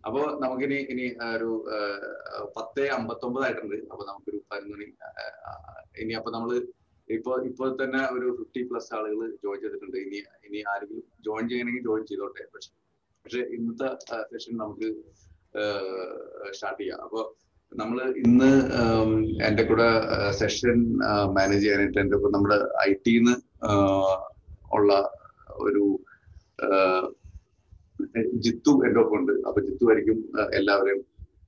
അപ്പോ നമുക്കിനി ഇനി ഒരു പത്ത് അമ്പത്തൊമ്പതായിട്ടുണ്ട് അപ്പൊ നമുക്കൊരു പതിനൊന്ന് മണി ഇനി അപ്പൊ നമ്മള് ഇപ്പൊ ഇപ്പൊ തന്നെ ഒരു ഫിഫ്റ്റി പ്ലസ് ആളുകൾ ജോയിൻ ചെയ്തിട്ടുണ്ട് ഇനി ഇനി ആരെങ്കിലും ജോയിൻ ചെയ്യണമെങ്കിൽ ജോയിൻ ചെയ്തോട്ടെ പക്ഷെ പക്ഷെ ഇന്നത്തെ സെഷൻ നമുക്ക് സ്റ്റാർട്ട് ചെയ്യാം അപ്പൊ നമ്മൾ ഇന്ന് എന്റെ കൂടെ സെഷൻ മാനേജ് ചെയ്യാനായിട്ട് എന്റെ നമ്മുടെ ഐ ടിന്ന് ഉള്ള ഒരു ജിത്തു എൻ്റെ ഒപ്പം ഉണ്ട് അപ്പൊ ജിത്തു ആയിരിക്കും എല്ലാവരെയും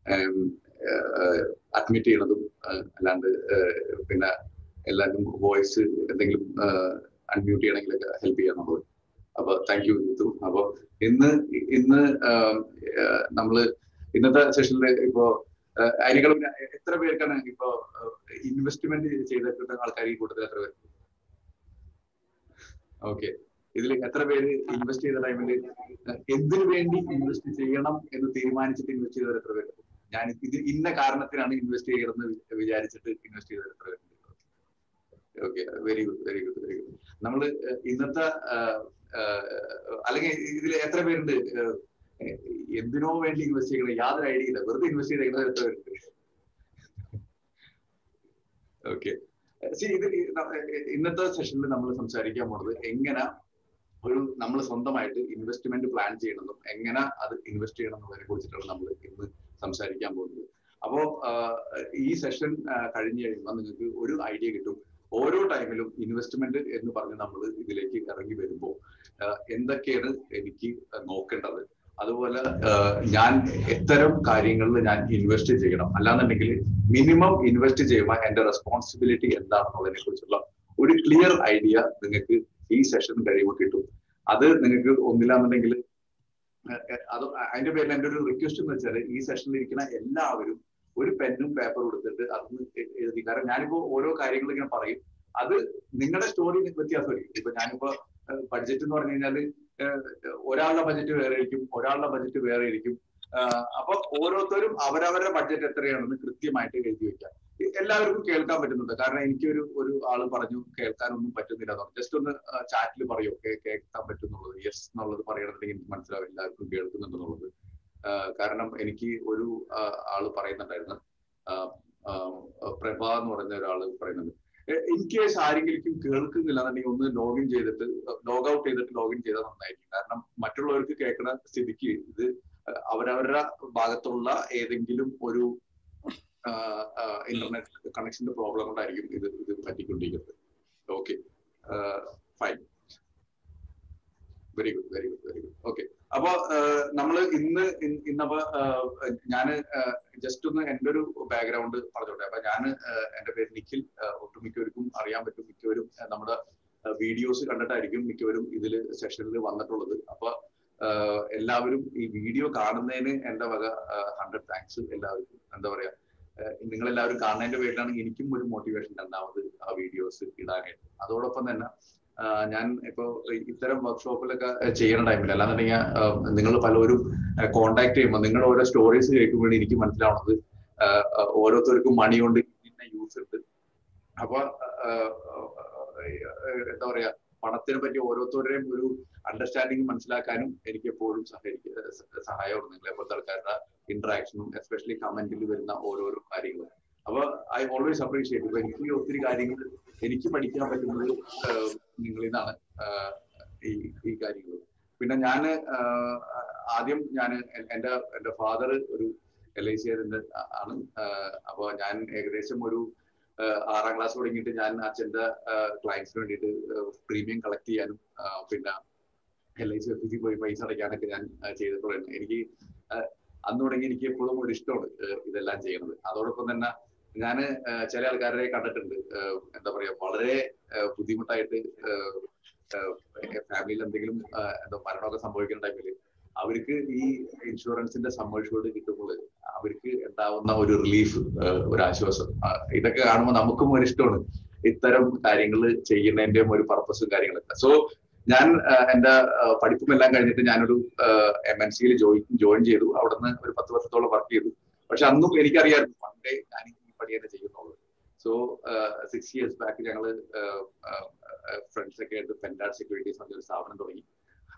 അഡ്മിറ്റ് ചെയ്യണതും അല്ലാണ്ട് പിന്നെ എല്ലാവർക്കും വോയിസ് എന്തെങ്കിലും അൺമ്യൂട്ട് ചെയ്യണമെങ്കിലൊക്കെ ഹെൽപ്പ് ചെയ്യാന്നുള്ളത് അപ്പൊ താങ്ക് യു ജിത്തു അപ്പൊ ഇന്ന് ഇന്ന് നമ്മള് ഇന്നത്തെ സെഷനിൽ ഇപ്പോ അതിനേക്കാളും എത്ര പേർക്കാണ് ഇപ്പോ ഇൻവെസ്റ്റ്മെന്റ് ചെയ്തിട്ടുള്ള ആൾക്കാർ ഈ കൂട്ടത്തിൽ എത്ര പേർ ഓക്കെ ഇതിൽ എത്ര പേര് ഇൻവെസ്റ്റ് ചെയ്ത ടൈമിൽ എന്തിനു വേണ്ടി ഇൻവെസ്റ്റ് ചെയ്യണം എന്ന് തീരുമാനിച്ചിട്ട് ഇൻവെസ്റ്റ് ചെയ്തവർ എത്ര പേര് ഞാൻ ഇത് ഇന്ന കാരണത്തിനാണ് ഇൻവെസ്റ്റ് ചെയ്യണമെന്ന് വിചാരിച്ചിട്ട് ഇൻവെസ്റ്റ് ചെയ്തവർ എത്ര പേരുണ്ട് okay very good very good very good നമ്മൾ ഇന്നത്തെ അല്ലെങ്കിൽ ഇതിൽ എത്ര പേരുണ്ട് എന്തിനോ വേണ്ടി ഇൻവെസ്റ്റ് ചെയ്യണം യാതൊരു ഐഡിയ ഇല്ല വെറുതെ ഇൻവെസ്റ്റ് ചെയ്തേക്കുന്നത് എത്ര പേരുണ്ട് ഓക്കെ ഇത് ഇന്നത്തെ സെഷനിൽ നമ്മൾ സംസാരിക്കാൻ പോണത് എങ്ങനെ ഒരു നമ്മൾ സ്വന്തമായിട്ട് ഇൻവെസ്റ്റ്മെന്റ് പ്ലാൻ ചെയ്യണമെന്നും എങ്ങനെ അത് ഇൻവെസ്റ്റ് ചെയ്യണം എന്നുള്ളതിനെ കുറിച്ചിട്ടാണ് നമ്മൾ ഇന്ന് സംസാരിക്കാൻ പോകുന്നത് അപ്പോ ഈ സെഷൻ കഴിഞ്ഞു കഴിയുമ്പോൾ നിങ്ങൾക്ക് ഒരു ഐഡിയ കിട്ടും ഓരോ ടൈമിലും ഇൻവെസ്റ്റ്മെന്റ് എന്ന് പറഞ്ഞ് നമ്മൾ ഇതിലേക്ക് ഇറങ്ങി വരുമ്പോൾ എന്തൊക്കെയാണ് എനിക്ക് നോക്കേണ്ടത് അതുപോലെ ഞാൻ എത്തരം കാര്യങ്ങളിൽ ഞാൻ ഇൻവെസ്റ്റ് ചെയ്യണം അല്ലാന്നുണ്ടെങ്കിൽ മിനിമം ഇൻവെസ്റ്റ് ചെയ്യുമ്പോൾ എന്റെ റെസ്പോൺസിബിലിറ്റി എന്താണെന്നുള്ളതിനെ കുറിച്ചുള്ള ഒരു ക്ലിയർ ഐഡിയ നിങ്ങൾക്ക് ഈ സെഷൻ കഴിയുമ്പോൾ കിട്ടും അത് നിങ്ങൾക്ക് ഒന്നില്ലാന്നുണ്ടെങ്കിൽ അത് അതിന്റെ പേരിൽ എന്റെ ഒരു റിക്വസ്റ്റ് എന്ന് വെച്ചാൽ ഈ സെഷനിൽ ഇരിക്കുന്ന എല്ലാവരും ഒരു പെന്നും പേപ്പറും എടുത്തിട്ട് അതൊന്ന് എഴുതി കാരണം ഞാനിപ്പോ ഓരോ കാര്യങ്ങൾ ഇങ്ങനെ പറയും അത് നിങ്ങളുടെ സ്റ്റോറി വ്യത്യാസമായിരിക്കും ഇപ്പൊ ഞാനിപ്പോ ബഡ്ജറ്റ് എന്ന് പറഞ്ഞു കഴിഞ്ഞാൽ ഒരാളുടെ ബഡ്ജറ്റ് വേറെ ആയിരിക്കും ഒരാളുടെ ബഡ്ജറ്റ് വേറെ ആയിരിക്കും അപ്പൊ ഓരോരുത്തരും അവരവരുടെ ബഡ്ജറ്റ് എത്രയാണെന്ന് കൃത്യമായിട്ട് എഴുതി വെക്കാം എല്ലാവർക്കും കേൾക്കാൻ പറ്റുന്നുണ്ട് കാരണം എനിക്കൊരു ഒരു ആള് പറഞ്ഞു കേൾക്കാനൊന്നും പറ്റുന്നില്ല എന്ന് ജസ്റ്റ് ഒന്ന് ചാറ്റിൽ പറയോ കേൾക്കാൻ പറ്റുന്നുള്ളത് യെസ് എന്നുള്ളത് പറയണമെന്നുണ്ടെങ്കിൽ എനിക്ക് മനസ്സിലാവും എല്ലാവർക്കും കേൾക്കുന്നുണ്ടെന്നുള്ളത് കാരണം എനിക്ക് ഒരു ആള് പറയുന്നുണ്ടായിരുന്നു പ്രഭ എന്ന് പറഞ്ഞ ഒരാള് പറയുന്നുണ്ട് ഇൻ കേസ് ആരെങ്കിലും കേൾക്കുന്നില്ല എന്നുണ്ടെങ്കിൽ ഒന്ന് ലോഗിൻ ചെയ്തിട്ട് ലോഗ് ഔട്ട് ചെയ്തിട്ട് ലോഗിൻ ചെയ്താൽ നന്നായിരിക്കും കാരണം മറ്റുള്ളവർക്ക് കേൾക്കുന്ന സ്ഥിതിക്ക് ഇത് അവരവരുടെ ഭാഗത്തുള്ള ഏതെങ്കിലും ഒരു ഇന്റർനെറ്റ് കണക്ഷന്റെ പ്രോബ്ലം കൊണ്ടായിരിക്കും ഇത് ഇത് പറ്റിക്കൊണ്ടിരിക്കുന്നത് okay fine very good very good very good okay അപ്പൊ നമ്മൾ ഇന്ന് ഇന്നപ്പോ ഞാൻ ജസ്റ്റ് ഒന്ന് എൻ്റെ ഒരു ബാക്ക്ഗ്രൗണ്ട് പറഞ്ഞോട്ടെ അപ്പൊ ഞാൻ എൻ്റെ പേര് നിഖിൽ ഒട്ടുമിക്കവർക്കും അറിയാൻ പറ്റും മിക്കവരും നമ്മുടെ വീഡിയോസ് കണ്ടിട്ടായിരിക്കും മിക്കവരും ഇതിൽ സെഷനിൽ വന്നിട്ടുള്ളത് അപ്പൊ എല്ലാവരും ഈ വീഡിയോ കാണുന്നതിന് എൻ്റെ വക ഹൺഡ്രഡ് താങ്ക്സ് എല്ലാവർക്കും എന്താ പറയാ നിങ്ങൾ എല്ലാവരും കാണുന്നതിന്റെ പേരിലാണ് എനിക്കും ഒരു മോട്ടിവേഷൻ രണ്ടാമത് ആ വീഡിയോസ് ഇടാനായിട്ട് അതോടൊപ്പം തന്നെ ഞാൻ ഇപ്പോ ഇത്തരം വർക്ക്ഷോപ്പിലൊക്കെ ചെയ്യുന്ന ടൈമിൽ അല്ലാന്നുണ്ടെങ്കിൽ നിങ്ങൾ പലരും കോണ്ടാക്ട് ചെയ്യുമ്പോൾ നിങ്ങളുടെ ഓരോ സ്റ്റോറീസ് കേൾക്കുമ്പോൾ എനിക്ക് മനസ്സിലാവുന്നത് ഓരോരുത്തർക്കും മണി കൊണ്ട് ഇന്ന യൂസ് ഉണ്ട് അപ്പൊ എന്താ പറയാ പണത്തിനെ പറ്റി ഓരോരുത്തരുടെയും ഒരു അണ്ടർസ്റ്റാൻഡിങ് മനസ്സിലാക്കാനും എനിക്ക് എപ്പോഴും സഹായിക്കും സഹായമാണ് നിങ്ങളെ പോലത്തെ ആൾക്കാരുടെ ഇന്ററാക്ഷനും എസ്പെഷ്യലി കമന്റിൽ വരുന്ന ഓരോരോ കാര്യങ്ങളും അപ്പൊ ഐ ഓൾവേസ് അപ്രീഷിയേറ്റ് ഇപ്പൊ എനിക്ക് ഒത്തിരി കാര്യങ്ങൾ എനിക്ക് പഠിക്കാൻ പറ്റുന്നത് നിങ്ങളിൽ നിന്നാണ് ഈ ഈ കാര്യങ്ങൾ പിന്നെ ഞാൻ ആദ്യം ഞാൻ എൻ്റെ എൻ്റെ ഫാദർ ഒരു എൽ ഐ സി ആണ് അപ്പൊ ഞാൻ ഏകദേശം ഒരു ആറാം ക്ലാസ് തുടങ്ങിയിട്ട് ഞാൻ അച്ഛൻ്റെ ക്ലയൻസിന് വേണ്ടിയിട്ട് പ്രീമിയം കളക്ട് ചെയ്യാനും പിന്നെ എൽ ഐ സി ഓഫീസിൽ പോയി പൈസ അടയ്ക്കാനൊക്കെ ഞാൻ ചെയ്തിട്ടുള്ളത് എനിക്ക് അന്ന് തുടങ്ങി എനിക്ക് എപ്പോഴും ഒരു ഇഷ്ടമാണ് ഇതെല്ലാം ചെയ്യുന്നത് അതോടൊപ്പം തന്നെ ഞാൻ ചില ആൾക്കാരെ കണ്ടിട്ടുണ്ട് എന്താ പറയാ വളരെ ബുദ്ധിമുട്ടായിട്ട് ഫാമിലിയിൽ എന്തെങ്കിലും എന്താ മരണമൊക്കെ സംഭവിക്കുന്ന ടൈമിൽ അവർക്ക് ഈ ഇൻഷുറൻസിന്റെ സമ്മർഷോട് കിട്ടുമ്പോൾ അവർക്ക് ഉണ്ടാവുന്ന ഒരു റിലീഫ് ഒരു ആശ്വാസം ഇതൊക്കെ കാണുമ്പോൾ നമുക്കും ഒരു ഇഷ്ടമാണ് ഇത്തരം കാര്യങ്ങൾ ചെയ്യുന്നതിന്റെയും ഒരു പർപ്പസും കാര്യങ്ങളൊക്കെ സോ ഞാൻ എന്റെ പഠിപ്പും എല്ലാം കഴിഞ്ഞിട്ട് ഞാനൊരു എം എൻ സിയിൽ ജോയിൻ ജോയിൻ ചെയ്തു അവിടുന്ന് ഒരു പത്ത് വർഷത്തോളം വർക്ക് ചെയ്തു പക്ഷെ അന്നും എനിക്കറിയാമായിരുന്നു പണ്ടേ ഞാൻ ഈ പണി തന്നെ ചെയ്യുന്നുള്ളൂ സോ സിക്സ് ഇയേഴ്സ് ബാക്ക് ഞങ്ങൾ ഫ്രണ്ട്സ് ഒക്കെ ആയിട്ട് പെൻഡാഡ് സെക്യൂരിറ്റീസ് പറഞ്ഞ ഒരു സ്ഥാപനം തുടങ്ങി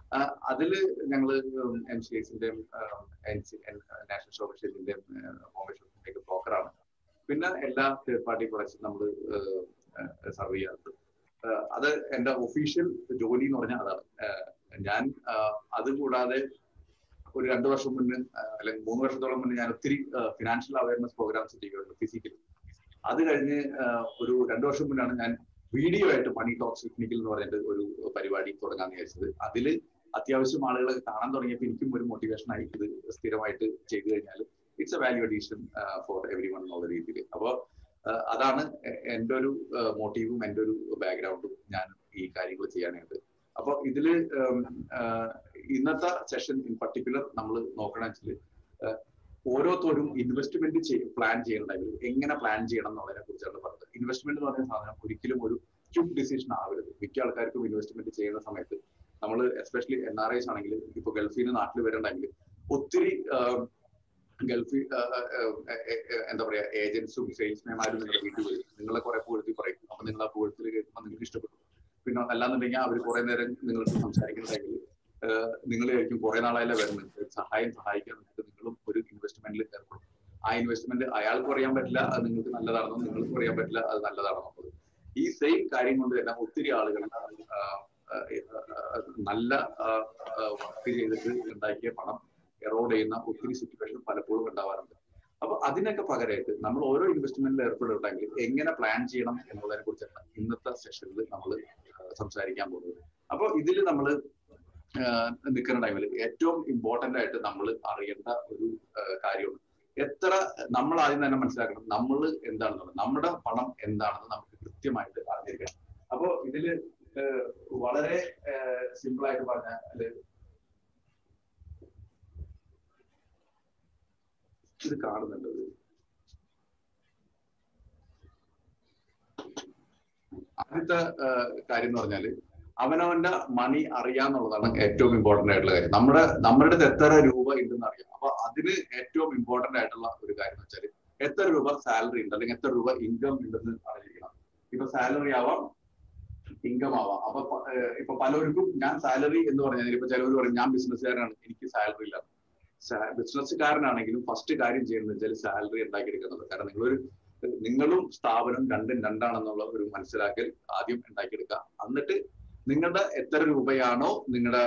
അതില് ഞങ്ങൾ എം സി എസിന്റെയും നാഷണൽ സ്റ്റോക്ക് എക്സ്ചേഞ്ചിന്റെയും ബോംബെ സ്റ്റോക്കിന്റെ ഒക്കെ ബ്രോക്കറാണ് പിന്നെ എല്ലാ തേർഡ് പാർട്ടി പ്രൊഡക്ട്സും നമ്മൾ സർവ് ചെയ്യാറുണ്ട് അത് എന്റെ ഒഫീഷ്യൽ ജോലി എന്ന് പറഞ്ഞാൽ അതാണ് ഞാൻ അത് കൂടാതെ ഒരു രണ്ടു വർഷം മുന്നേ അല്ലെങ്കിൽ മൂന്ന് വർഷത്തോളം മുന്നേ ഞാൻ ഒത്തിരി ഫിനാൻഷ്യൽ അവയർനെസ് പ്രോഗ്രാംസ് ചെയ്യുന്നുണ്ട് ഫിസിക്കലി അത് കഴിഞ്ഞ് ഒരു രണ്ടു വർഷം മുന്നാണ് ഞാൻ വീഡിയോ ആയിട്ട് മണി ടോക്സ് ടെക്നിക്കൽ എന്ന് പറഞ്ഞിട്ട് ഒരു പരിപാടി തുടങ്ങാൻ വിചാരിച്ചത് അതില് അത്യാവശ്യം ആളുകളെ കാണാൻ തുടങ്ങിയപ്പോൾ എനിക്കും ഒരു മോട്ടിവേഷൻ ആയി ഇത് സ്ഥിരമായിട്ട് ചെയ്തു കഴിഞ്ഞാൽ it's a value addition for everyone എന്നുള്ള രീതിയിൽ അപ്പോൾ അതാണ് എൻ്റെ ഒരു മോട്ടീവും എൻ്റെ ഒരു ബാക്ക്ഗ്രൗണ്ടും ഞാൻ ഈ കാര്യങ്ങൾ ചെയ്യാനായിട്ട് അപ്പോൾ ഇതില് ഇന്നത്തെ സെഷൻ ഇൻ പർട്ടിക്കുലർ നമ്മൾ നോക്കണമെന്ന് വെച്ചാൽ ഓരോരുത്തരും ഇൻവെസ്റ്റ്മെന്റ് പ്ലാൻ ചെയ്യണമെങ്കിൽ എങ്ങനെ പ്ലാൻ ചെയ്യണം എന്നുള്ളതിനെ കുറിച്ചാണ് പറഞ്ഞത് ഇൻവെസ്റ്റ്മെന്റ് എന്ന് പറയുന്ന സാധനം ഒരിക്കലും ഒരു ക്യുക്ക് ഡിസിഷൻ ആവരുത് മിക്ക ആൾക്കാർക്കും ഇൻവെസ്റ്റ്മെന്റ് ചെയ്യുന്ന സമയത്ത് നമ്മൾ എസ്പെഷ്യലി എൻ ആർ ഐസ് ആണെങ്കിൽ ഇപ്പൊ ഗൾഫിൽ നിന്ന് നാട്ടിൽ വരണമെങ്കിൽ ഒത്തിരി ഗൾഫിൽ എന്താ പറയാ ഏജൻസും സെയിൽസ്മാൻമാരും നിങ്ങളുടെ വീട്ടിൽ വരും നിങ്ങളെ കുറെ പുകഴ്ത്തി പറയും അപ്പൊ നിങ്ങൾ ആ പുകഴ്ത്തിൽ കേൾക്കുമ്പോൾ നിങ്ങൾക്ക് ഇഷ്ടപ്പെട്ടു പിന്നെ അല്ലാന്നുണ്ടെങ്കിൽ അവർ കുറെ നേരം നിങ്ങൾക്ക് സംസാരിക്കുന്നുണ്ടെങ്കിൽ നിങ്ങൾ ആയിരിക്കും കുറെ നാളായല്ലേ വരുന്നത് സഹായം സഹായിക്കാൻ വേണ്ടിയിട്ട് നിങ്ങളും ഒരു ഇൻവെസ്റ്റ്മെന്റിൽ ഏർപ്പെടും ആ ഇൻവെസ്റ്റ്മെന്റ് അയാൾക്ക് അറിയാൻ പറ്റില്ല അത് നിങ്ങൾക്ക് നല്ലതാണെന്നും നിങ്ങൾക്ക് അറിയാൻ പറ്റില്ല അത് നല്ലതാണെന്നുള്ളത് ഈ സെയിം കാര്യം കൊണ്ട് തന്നെ ഒത്തിരി ആളുകൾ നല്ല വർക്ക് ചെയ്തിട്ട് ഉണ്ടാക്കിയ പണം എറോഡ് ചെയ്യുന്ന ഒത്തിരി സിറ്റുവേഷൻ പലപ്പോഴും ഉണ്ടാവാറുണ്ട് അപ്പൊ അതിനൊക്കെ പകരമായിട്ട് നമ്മൾ ഓരോ ഇൻവെസ്റ്റ്മെന്റിൽ ഏർപ്പെടുകയാണെങ്കിൽ എങ്ങനെ പ്ലാൻ ചെയ്യണം എന്നുള്ളതിനെ കുറിച്ചാണ് ഇന്നത്തെ സെഷനിൽ നമ്മൾ സംസാരിക്കാൻ പോകുന്നത് അപ്പൊ ഇതിൽ നമ്മൾ നിൽക്കുന്ന ടൈമിൽ ഏറ്റവും ഇമ്പോർട്ടന്റ് ആയിട്ട് നമ്മൾ അറിയേണ്ട ഒരു കാര്യമാണ് എത്ര നമ്മൾ ആദ്യം തന്നെ മനസ്സിലാക്കണം നമ്മൾ എന്താണെന്നുള്ളത് നമ്മുടെ പണം എന്താണെന്ന് നമുക്ക് കൃത്യമായിട്ട് അറിഞ്ഞിരിക്കണം അപ്പോ ഇതില് വളരെ സിമ്പിൾ ആയിട്ട് പറഞ്ഞാൽ ഇത് കാണുന്നുണ്ട് ആദ്യത്തെ കാര്യം എന്ന് പറഞ്ഞാല് അവനവന്റെ മണി അറിയാന്നുള്ളതാണ് ഏറ്റവും ഇമ്പോർട്ടന്റ് ആയിട്ടുള്ള കാര്യം നമ്മുടെ നമ്മുടെ അടുത്ത് എത്ര രൂപ ഉണ്ടെന്ന് അറിയാം അപ്പൊ അതിന് ഏറ്റവും ഇമ്പോർട്ടന്റ് ആയിട്ടുള്ള ഒരു കാര്യം എന്ന് വെച്ചാൽ എത്ര രൂപ സാലറി ഉണ്ട് അല്ലെങ്കിൽ എത്ര രൂപ ഇൻകം ഉണ്ടെന്ന് അറിഞ്ഞിരിക്കണം ഇപ്പൊ സാലറി ആവാം ഇൻകം ആവാം അപ്പൊ ഇപ്പൊ പലർക്കും ഞാൻ സാലറി എന്ന് പറഞ്ഞാൽ ഇപ്പൊ ചിലവർ പറയും ഞാൻ ബിസിനസ്സുകാരനാണ് എനിക്ക് സാലറി ഇല്ല ബിസിനസ്സുകാരനാണെങ്കിലും ഫസ്റ്റ് കാര്യം ചെയ്യുന്നത് വെച്ചാൽ സാലറി ഉണ്ടാക്കിയെടുക്കുന്നത് കാരണം നിങ്ങളൊരു നിങ്ങളും സ്ഥാപനം രണ്ടും രണ്ടാണെന്നുള്ള ഒരു മനസ്സിലാക്കൽ ആദ്യം ഉണ്ടാക്കിയെടുക്കുക എന്നിട്ട് നിങ്ങളുടെ എത്ര രൂപയാണോ നിങ്ങളുടെ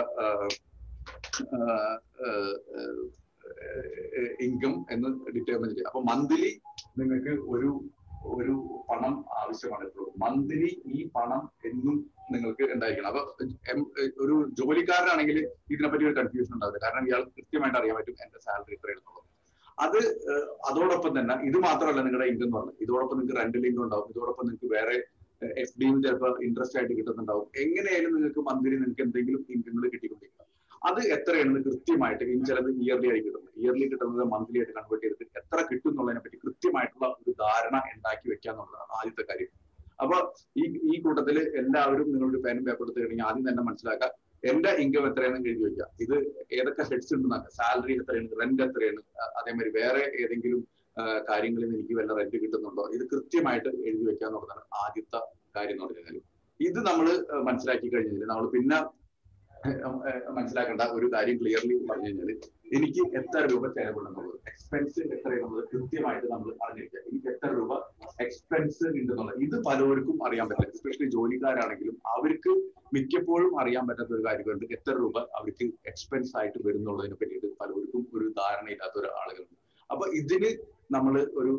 ഇൻകം എന്ന് ഡിറ്റർമിൻ ചെയ്യുക അപ്പൊ മന്ത്ലി നിങ്ങൾക്ക് ഒരു ഒരു പണം ആവശ്യമാണ് എപ്പോഴും മന്ത്ലി ഈ പണം എന്നും നിങ്ങൾക്ക് ഉണ്ടായിരിക്കണം അപ്പൊ ഒരു ജോലിക്കാരനാണെങ്കിൽ ഇതിനെപ്പറ്റി ഒരു കൺഫ്യൂഷൻ ഉണ്ടാവില്ല കാരണം ഇയാൾ കൃത്യമായിട്ട് അറിയാൻ പറ്റും എന്റെ സാലറി ഇത്രയാണെന്നുള്ളത് അത് അതോടൊപ്പം തന്നെ ഇത് മാത്രമല്ല നിങ്ങളുടെ ഇൻകം എന്ന് പറഞ്ഞത് ഇതോടൊപ്പം നിങ്ങൾക്ക് റെന്റൽ ഇൻകം ഉണ്ടാവും ഇതോടൊപ്പം നിങ്ങൾക്ക് വേറെ എഫ് ഡിയും ചിലപ്പോൾ ഇൻട്രസ്റ്റ് ആയിട്ട് കിട്ടുന്നുണ്ടാവും എങ്ങനെയായാലും നിങ്ങൾക്ക് മന്ത്ലി നിങ്ങൾക്ക് എന്തെങ്കിലും ഇൻകങ്ങൾ കിട്ടിക്കൊണ്ടിരിക്കുക അത് എത്രയാണെന്ന് കൃത്യമായിട്ട് ഇനി ചിലത് ഇയർലി ആയി കിട്ടുന്നത് ഇയർലി കിട്ടുന്നത് മന്ത്ലി ആയിട്ട് കൺവേർട്ട് ചെയ്തിട്ട് എത്ര കിട്ടും എന്നുള്ളതിനെ പറ്റി കൃത്യമായിട്ടുള്ള ഒരു ധാരണ ഉണ്ടാക്കി വെക്കുക എന്നുള്ളതാണ് ആദ്യത്തെ കാര്യം അപ്പൊ ഈ ഈ കൂട്ടത്തിൽ എല്ലാവരും നിങ്ങളൊരു പേനും പേപ്പർ എടുത്ത് കഴിഞ്ഞാൽ ആദ്യം തന്നെ മനസ്സിലാക്കുക എന്റെ ഇൻകം എത്രയാണെന്ന് എഴുതി വെക്കുക ഇത് ഏതൊക്കെ ഹെഡ്സ് ഉണ്ടെന്നാണ് സാലറി എത്രയാണ് റെന്റ് എത്രയാണ് അതേമാതിരി വേറെ ഏതെങ്കിലും കാര്യങ്ങളിൽ നിന്ന് എനിക്ക് വല്ല റെന്റ് കിട്ടുന്നുണ്ടോ ഇത് കൃത്യമായിട്ട് എഴുതി വെക്കുക എന്നുള്ളതാണ് ആദ്യത്തെ കാര്യം എന്ന് പറഞ്ഞു കഴിഞ്ഞാൽ ഇത് നമ്മൾ മനസ്സിലാക്കി കഴിഞ്ഞാൽ നമ്മൾ പിന്നെ മനസ്സിലാക്കേണ്ട ഒരു കാര്യം ക്ലിയർലി പറഞ്ഞു കഴിഞ്ഞാൽ എനിക്ക് എത്ര രൂപ ചെലവുണ്ടെന്നുള്ളത് എക്സ്പെൻസ് എത്രയെന്നുള്ളത് കൃത്യമായിട്ട് നമ്മൾ അറിഞ്ഞിരിക്കുക എനിക്ക് എത്ര രൂപ എക്സ്പെൻസ് ഉണ്ടെന്നുള്ളത് ഇത് പലർക്കും അറിയാൻ പറ്റില്ല എസ്പെഷ്യലി ജോലിക്കാരാണെങ്കിലും അവർക്ക് മിക്കപ്പോഴും അറിയാൻ പറ്റാത്ത ഒരു കാര്യമുണ്ട് എത്ര രൂപ അവർക്ക് എക്സ്പെൻസ് ആയിട്ട് വരുന്നുള്ളതിനെ പറ്റിയിട്ട് പലർക്കും ഒരു ധാരണയില്ലാത്ത ഒരു ആളുകളുണ്ട് അപ്പൊ ഇതിന് നമ്മൾ ഒരു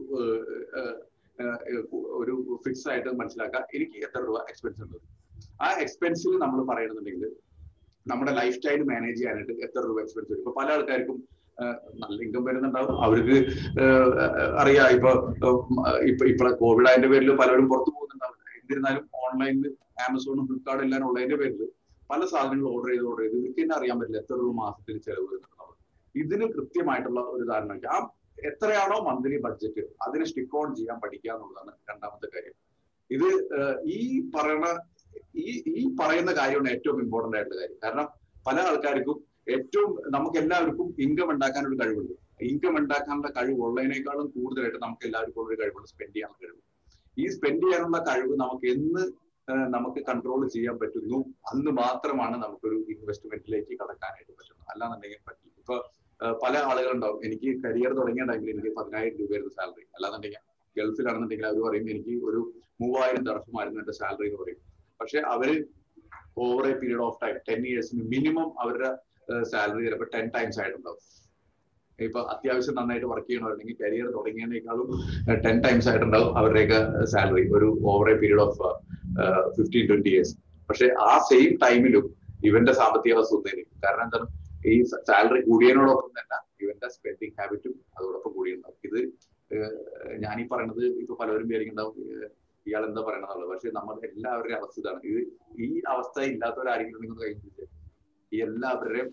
ഒരു ഫിക്സ് ആയിട്ട് മനസ്സിലാക്കുക എനിക്ക് എത്ര രൂപ എക്സ്പെൻസ് ഉണ്ട് ആ എക്സ്പെൻസിൽ നമ്മൾ പറയണമെന്നുണ്ടെങ്കിൽ നമ്മുടെ ലൈഫ് സ്റ്റൈൽ മാനേജ് ചെയ്യാനായിട്ട് എത്ര രൂപ എക്സ്പെൻസ് വരും ഇപ്പൊ പല ആൾക്കാർക്കും നല്ല ഇൻകം വരുന്നുണ്ടാവും അവർക്ക് അറിയാം ഇപ്പൊ ഇപ്പൊ ഇപ്പൊ കോവിഡ് അതിന്റെ പേരിൽ പലരും പുറത്തു പോകുന്നുണ്ടാവും എന്നിരുന്നാലും ഓൺലൈനിൽ ആമസോണും ഫ്ലിപ്കാർട്ടും എല്ലാം ഉള്ളതിന്റെ പേരിൽ പല സാധനങ്ങൾ ഓർഡർ ചെയ്ത് ഓർഡർ ചെയ്ത് ഇവർക്ക് തന്നെ അറിയാൻ പറ്റില്ല എത്ര രൂപ മാസത്തിൽ ചെലവ് വരുന്നുണ്ടാവും ഇതിന് കൃത്യമായിട്ടുള്ള ഒരു ധാരണ ആ എത്രയാണോ മന്ത്ലി ബഡ്ജറ്റ് അതിനെ സ്റ്റിക്ക് ഓൺ ചെയ്യാൻ പഠിക്കുക എന്നുള്ളതാണ് രണ്ടാമത്തെ കാര്യം ഇത് ഈ പറയുന്ന ഈ ഈ പറയുന്ന കാര്യമാണ് ഏറ്റവും ഇമ്പോർട്ടന്റ് ആയിട്ടുള്ള കാര്യം കാരണം പല ആൾക്കാർക്കും ഏറ്റവും നമുക്ക് എല്ലാവർക്കും ഇൻകം ഉണ്ടാക്കാനൊരു കഴിവുണ്ട് ഇൻകം ഉണ്ടാക്കാനുള്ള കഴിവ് ഉള്ളതിനേക്കാളും കൂടുതലായിട്ട് നമുക്ക് എല്ലാവർക്കും ഒരു കഴിവുണ്ട് സ്പെൻഡ് ചെയ്യാനുള്ള കഴിവ് ഈ സ്പെൻഡ് ചെയ്യാനുള്ള കഴിവ് നമുക്ക് എന്ന് നമുക്ക് കൺട്രോൾ ചെയ്യാൻ പറ്റുന്നു അന്ന് മാത്രമാണ് നമുക്കൊരു ഇൻവെസ്റ്റ്മെന്റിലേക്ക് കടക്കാനായിട്ട് പറ്റുന്നത് അല്ലാന്നുണ്ടെങ്കിൽ പറ്റില്ല ഇപ്പൊ പല ആളുകളുണ്ടാവും എനിക്ക് കരിയർ തുടങ്ങിയ ടൈമിൽ എനിക്ക് പതിനായിരം രൂപയായിരുന്നു സാലറി അല്ലാന്നുണ്ടെങ്കിൽ ഗൾഫിലാണെന്നുണ്ടെങ്കിൽ അവർ പറയും എനിക്ക് ഒരു മൂവായിരം ദർഹമായിരുന്നു എന്റെ സാലറി എന്ന് പറയും പക്ഷെ അവര് over a period of time ten ഇയേഴ്സിന് മിനിമം അവരുടെ സാലറി ചിലപ്പോൾ ടെൻ ടൈംസ് ആയിട്ടുണ്ടാവും ഇപ്പൊ അത്യാവശ്യം നന്നായിട്ട് വർക്ക് ചെയ്യണമായിരുന്നെങ്കിൽ കരിയർ തുടങ്ങിയതിനേക്കാളും ടെൻ ടൈംസ് ആയിട്ടുണ്ടാവും അവരുടെയൊക്കെ സാലറി ഒരു over a period of fifteen twenty years പക്ഷെ ആ സെയിം ടൈമിലും ഇവന്റെ സാമ്പത്തിക അവസ്ഥ ഒന്നേന് കാരണം എന്താണ് ഈ സാലറി കൂടിയതിനോടൊപ്പം തന്നെ ഇവന്റെ സ്പെൻഡിങ് ഹാബിറ്റും അതോടൊപ്പം കൂടിയുണ്ടാവും ഇത് ഞാൻ ഈ പറയണത് ഇപ്പൊ പലരും വിചാരിക്കുന്നുണ്ടാവും ഇയാൾ എന്താ പറയണമെന്നുള്ളത് പക്ഷെ നമ്മുടെ എല്ലാവരുടെയും അവസ്ഥ ഇതാണ് ഇത് ഈ അവസ്ഥ ഇല്ലാത്തവരാരെങ്കിലും നിങ്ങൾ കഴിഞ്ഞിട്ട് ഈ എല്ലാവരുടെയും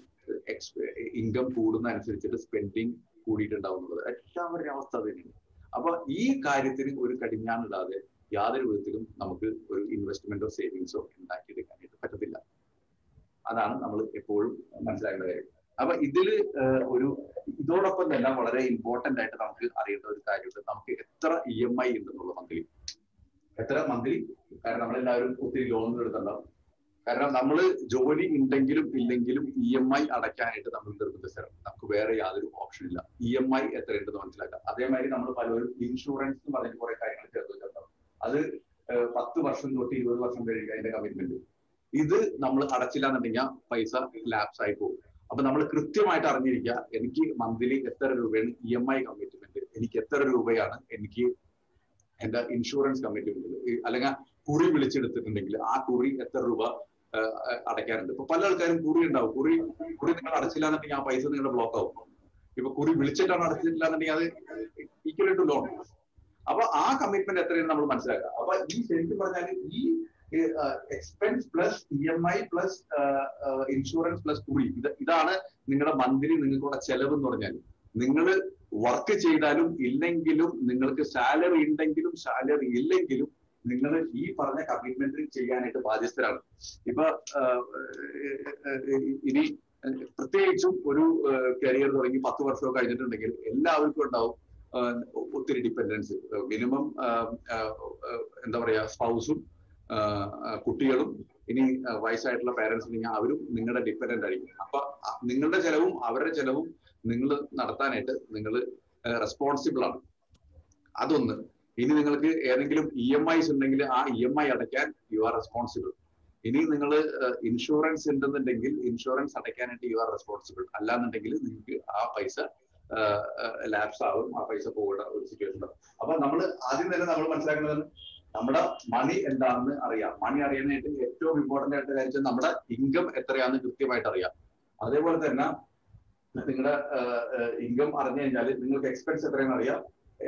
ഇൻകം കൂടുന്ന അനുസരിച്ചിട്ട് സ്പെൻഡിങ് കൂടിയിട്ടുണ്ടാവും എന്നുള്ളത് എല്ലാവരുടെയും അവസ്ഥ തന്നെയാണ് അപ്പൊ ഈ കാര്യത്തിന് ഒരു കടിഞ്ഞാണിടാതെ യാതൊരു വിധത്തിലും നമുക്ക് ഒരു ഇൻവെസ്റ്റ്മെന്റോ സേവിങ്സോ ഉണ്ടാക്കിയെടുക്കാനായിട്ട് പറ്റത്തില്ല അതാണ് നമ്മൾ എപ്പോഴും മനസ്സിലാക്കേണ്ട കാര്യം അപ്പൊ ഇതില് ഒരു ഇതോടൊപ്പം തന്നെ വളരെ ഇമ്പോർട്ടന്റ് ആയിട്ട് നമുക്ക് അറിയേണ്ട ഒരു കാര്യമുണ്ട് നമുക്ക് എത്ര ഇ എം ഐ ഉണ്ടെന്നുള്ള മന്ത്ലി എത്ര മന്ത്ലി കാരണം നമ്മളെല്ലാവരും ഒത്തിരി ലോൺ എടുത്തുണ്ടാവും കാരണം നമ്മൾ ജോലി ഉണ്ടെങ്കിലും ഇല്ലെങ്കിലും ഇ എം ഐ അടയ്ക്കാനായിട്ട് നമ്മൾ നിർബന്ധിതരാണ് നമുക്ക് വേറെ യാതൊരു ഓപ്ഷൻ ഇല്ല ഇ എം ഐ എത്രയുണ്ടെന്ന് മനസ്സിലാക്കാം അതേമാതിരി നമ്മൾ പലരും ഇൻഷുറൻസ് എന്ന് പറഞ്ഞ കുറെ കാര്യങ്ങൾ ചേർത്ത് വെച്ചിട്ടുണ്ടാവും അത് പത്ത് വർഷം തൊട്ട് ഇരുപത് വർഷം കഴിയുക അതിന്റെ കമ്മിറ്റ്മെന്റ് ഇത് നമ്മൾ അടച്ചില്ല എന്നുണ്ടെങ്കിൽ പൈസ ലാപ്സ് ആയി പോകും അപ്പൊ നമ്മൾ കൃത്യമായിട്ട് അറിഞ്ഞിരിക്കുക എനിക്ക് മന്ത്ലി എത്ര രൂപയാണ് ഇ എം ഐ കമ്മിറ്റ്മെന്റ് എനിക്ക് എത്ര രൂപയാണ് എനിക്ക് എന്റെ ഇൻഷുറൻസ് കമ്മിറ്റ്മെന്റ് അല്ലെങ്കിൽ കുറി വിളിച്ചെടുത്തിട്ടുണ്ടെങ്കിൽ ആ കുറി എത്ര രൂപ അടയ്ക്കാനുണ്ട് ഇപ്പൊ പല ആൾക്കാരും കുറി ഉണ്ടാവും കുറി കുറി നിങ്ങൾ അടച്ചില്ല എന്നുണ്ടെങ്കിൽ ആ പൈസ നിങ്ങളുടെ ബ്ലോക്ക് ആവും ഇപ്പൊ കുറി വിളിച്ചിട്ടാണ് അടച്ചിട്ടില്ല എന്നുണ്ടെങ്കിൽ അത് ഈക്വൽ ടു ലോൺ അപ്പൊ ആ കമ്മിറ്റ്മെന്റ് എത്രയാണ് നമ്മൾ മനസ്സിലാക്കുക അപ്പൊ ഈ ശരിക്കും പറഞ്ഞാൽ ഈ expense plus E M I plus insurance plus കുറി ഇത് ഇതാണ് നിങ്ങളുടെ മന്ത്ലി നിങ്ങൾക്കുള്ള ചെലവ് എന്ന് പറഞ്ഞാൽ നിങ്ങൾ വർക്ക് ചെയ്താലും ഇല്ലെങ്കിലും നിങ്ങൾക്ക് സാലറി ഉണ്ടെങ്കിലും സാലറി ഇല്ലെങ്കിലും നിങ്ങൾ ഈ പറഞ്ഞ കമ്മിറ്റ്മെന്റ് ചെയ്യാനായിട്ട് ബാധ്യസ്ഥരാണ് ഇപ്പൊ ഇനി പ്രത്യേകിച്ചും ഒരു കരിയർ തുടങ്ങി പത്ത് വർഷമൊക്കെ കഴിഞ്ഞിട്ടുണ്ടെങ്കിൽ എല്ലാവർക്കും ഉണ്ടാവും ഒത്തിരി ഡിപ്പെൻഡൻസ് മിനിമം എന്താ പറയാ സ്പൗസും കുട്ടികളും ഇനി വയസ്സായിട്ടുള്ള പേരൻസ് ഉണ്ടെങ്കിൽ അവരും നിങ്ങളുടെ ഡിപ്പെൻഡന്റ് ആയിരിക്കും അപ്പൊ നിങ്ങളുടെ ചെലവും അവരുടെ ചെലവും നിങ്ങൾ നടത്താനായിട്ട് നിങ്ങൾ റെസ്പോൺസിബിൾ ആണ് അതൊന്ന് ഇനി നിങ്ങൾക്ക് ഏതെങ്കിലും ഇ എം ഐസ് ഉണ്ടെങ്കിൽ ആ ഇ എം ഐ അടയ്ക്കാൻ യു ആർ റെസ്പോൺസിബിൾ ഇനി നിങ്ങൾ ഇൻഷുറൻസ് ഉണ്ടെന്നുണ്ടെങ്കിൽ ഇൻഷുറൻസ് അടയ്ക്കാനായിട്ട് യു ആർ റെസ്പോൺസിബിൾ അല്ലാന്നുണ്ടെങ്കിൽ നിങ്ങൾക്ക് ആ പൈസ ലാപ്സ് ആവും ആ പൈസ പോകേണ്ട ഒരു സിറ്റുവേഷൻ ഉണ്ടാവും അപ്പൊ നമ്മൾ ആദ്യം തന്നെ നമ്മൾ മനസ്സിലാക്കുന്നത് നമ്മുടെ മണി എന്താണെന്ന് അറിയാം മണി അറിയാനായിട്ട് ഏറ്റവും ഇമ്പോർട്ടന്റ് ആയിട്ട് കാര്യം നമ്മുടെ ഇൻകം എത്രയാണെന്ന് കൃത്യമായിട്ട് അറിയാം അതേപോലെ തന്നെ നിങ്ങളുടെ ഇൻകം അറിഞ്ഞു കഴിഞ്ഞാൽ നിങ്ങൾക്ക് എക്സ്പെൻസ് എത്രയെന്ന് അറിയാം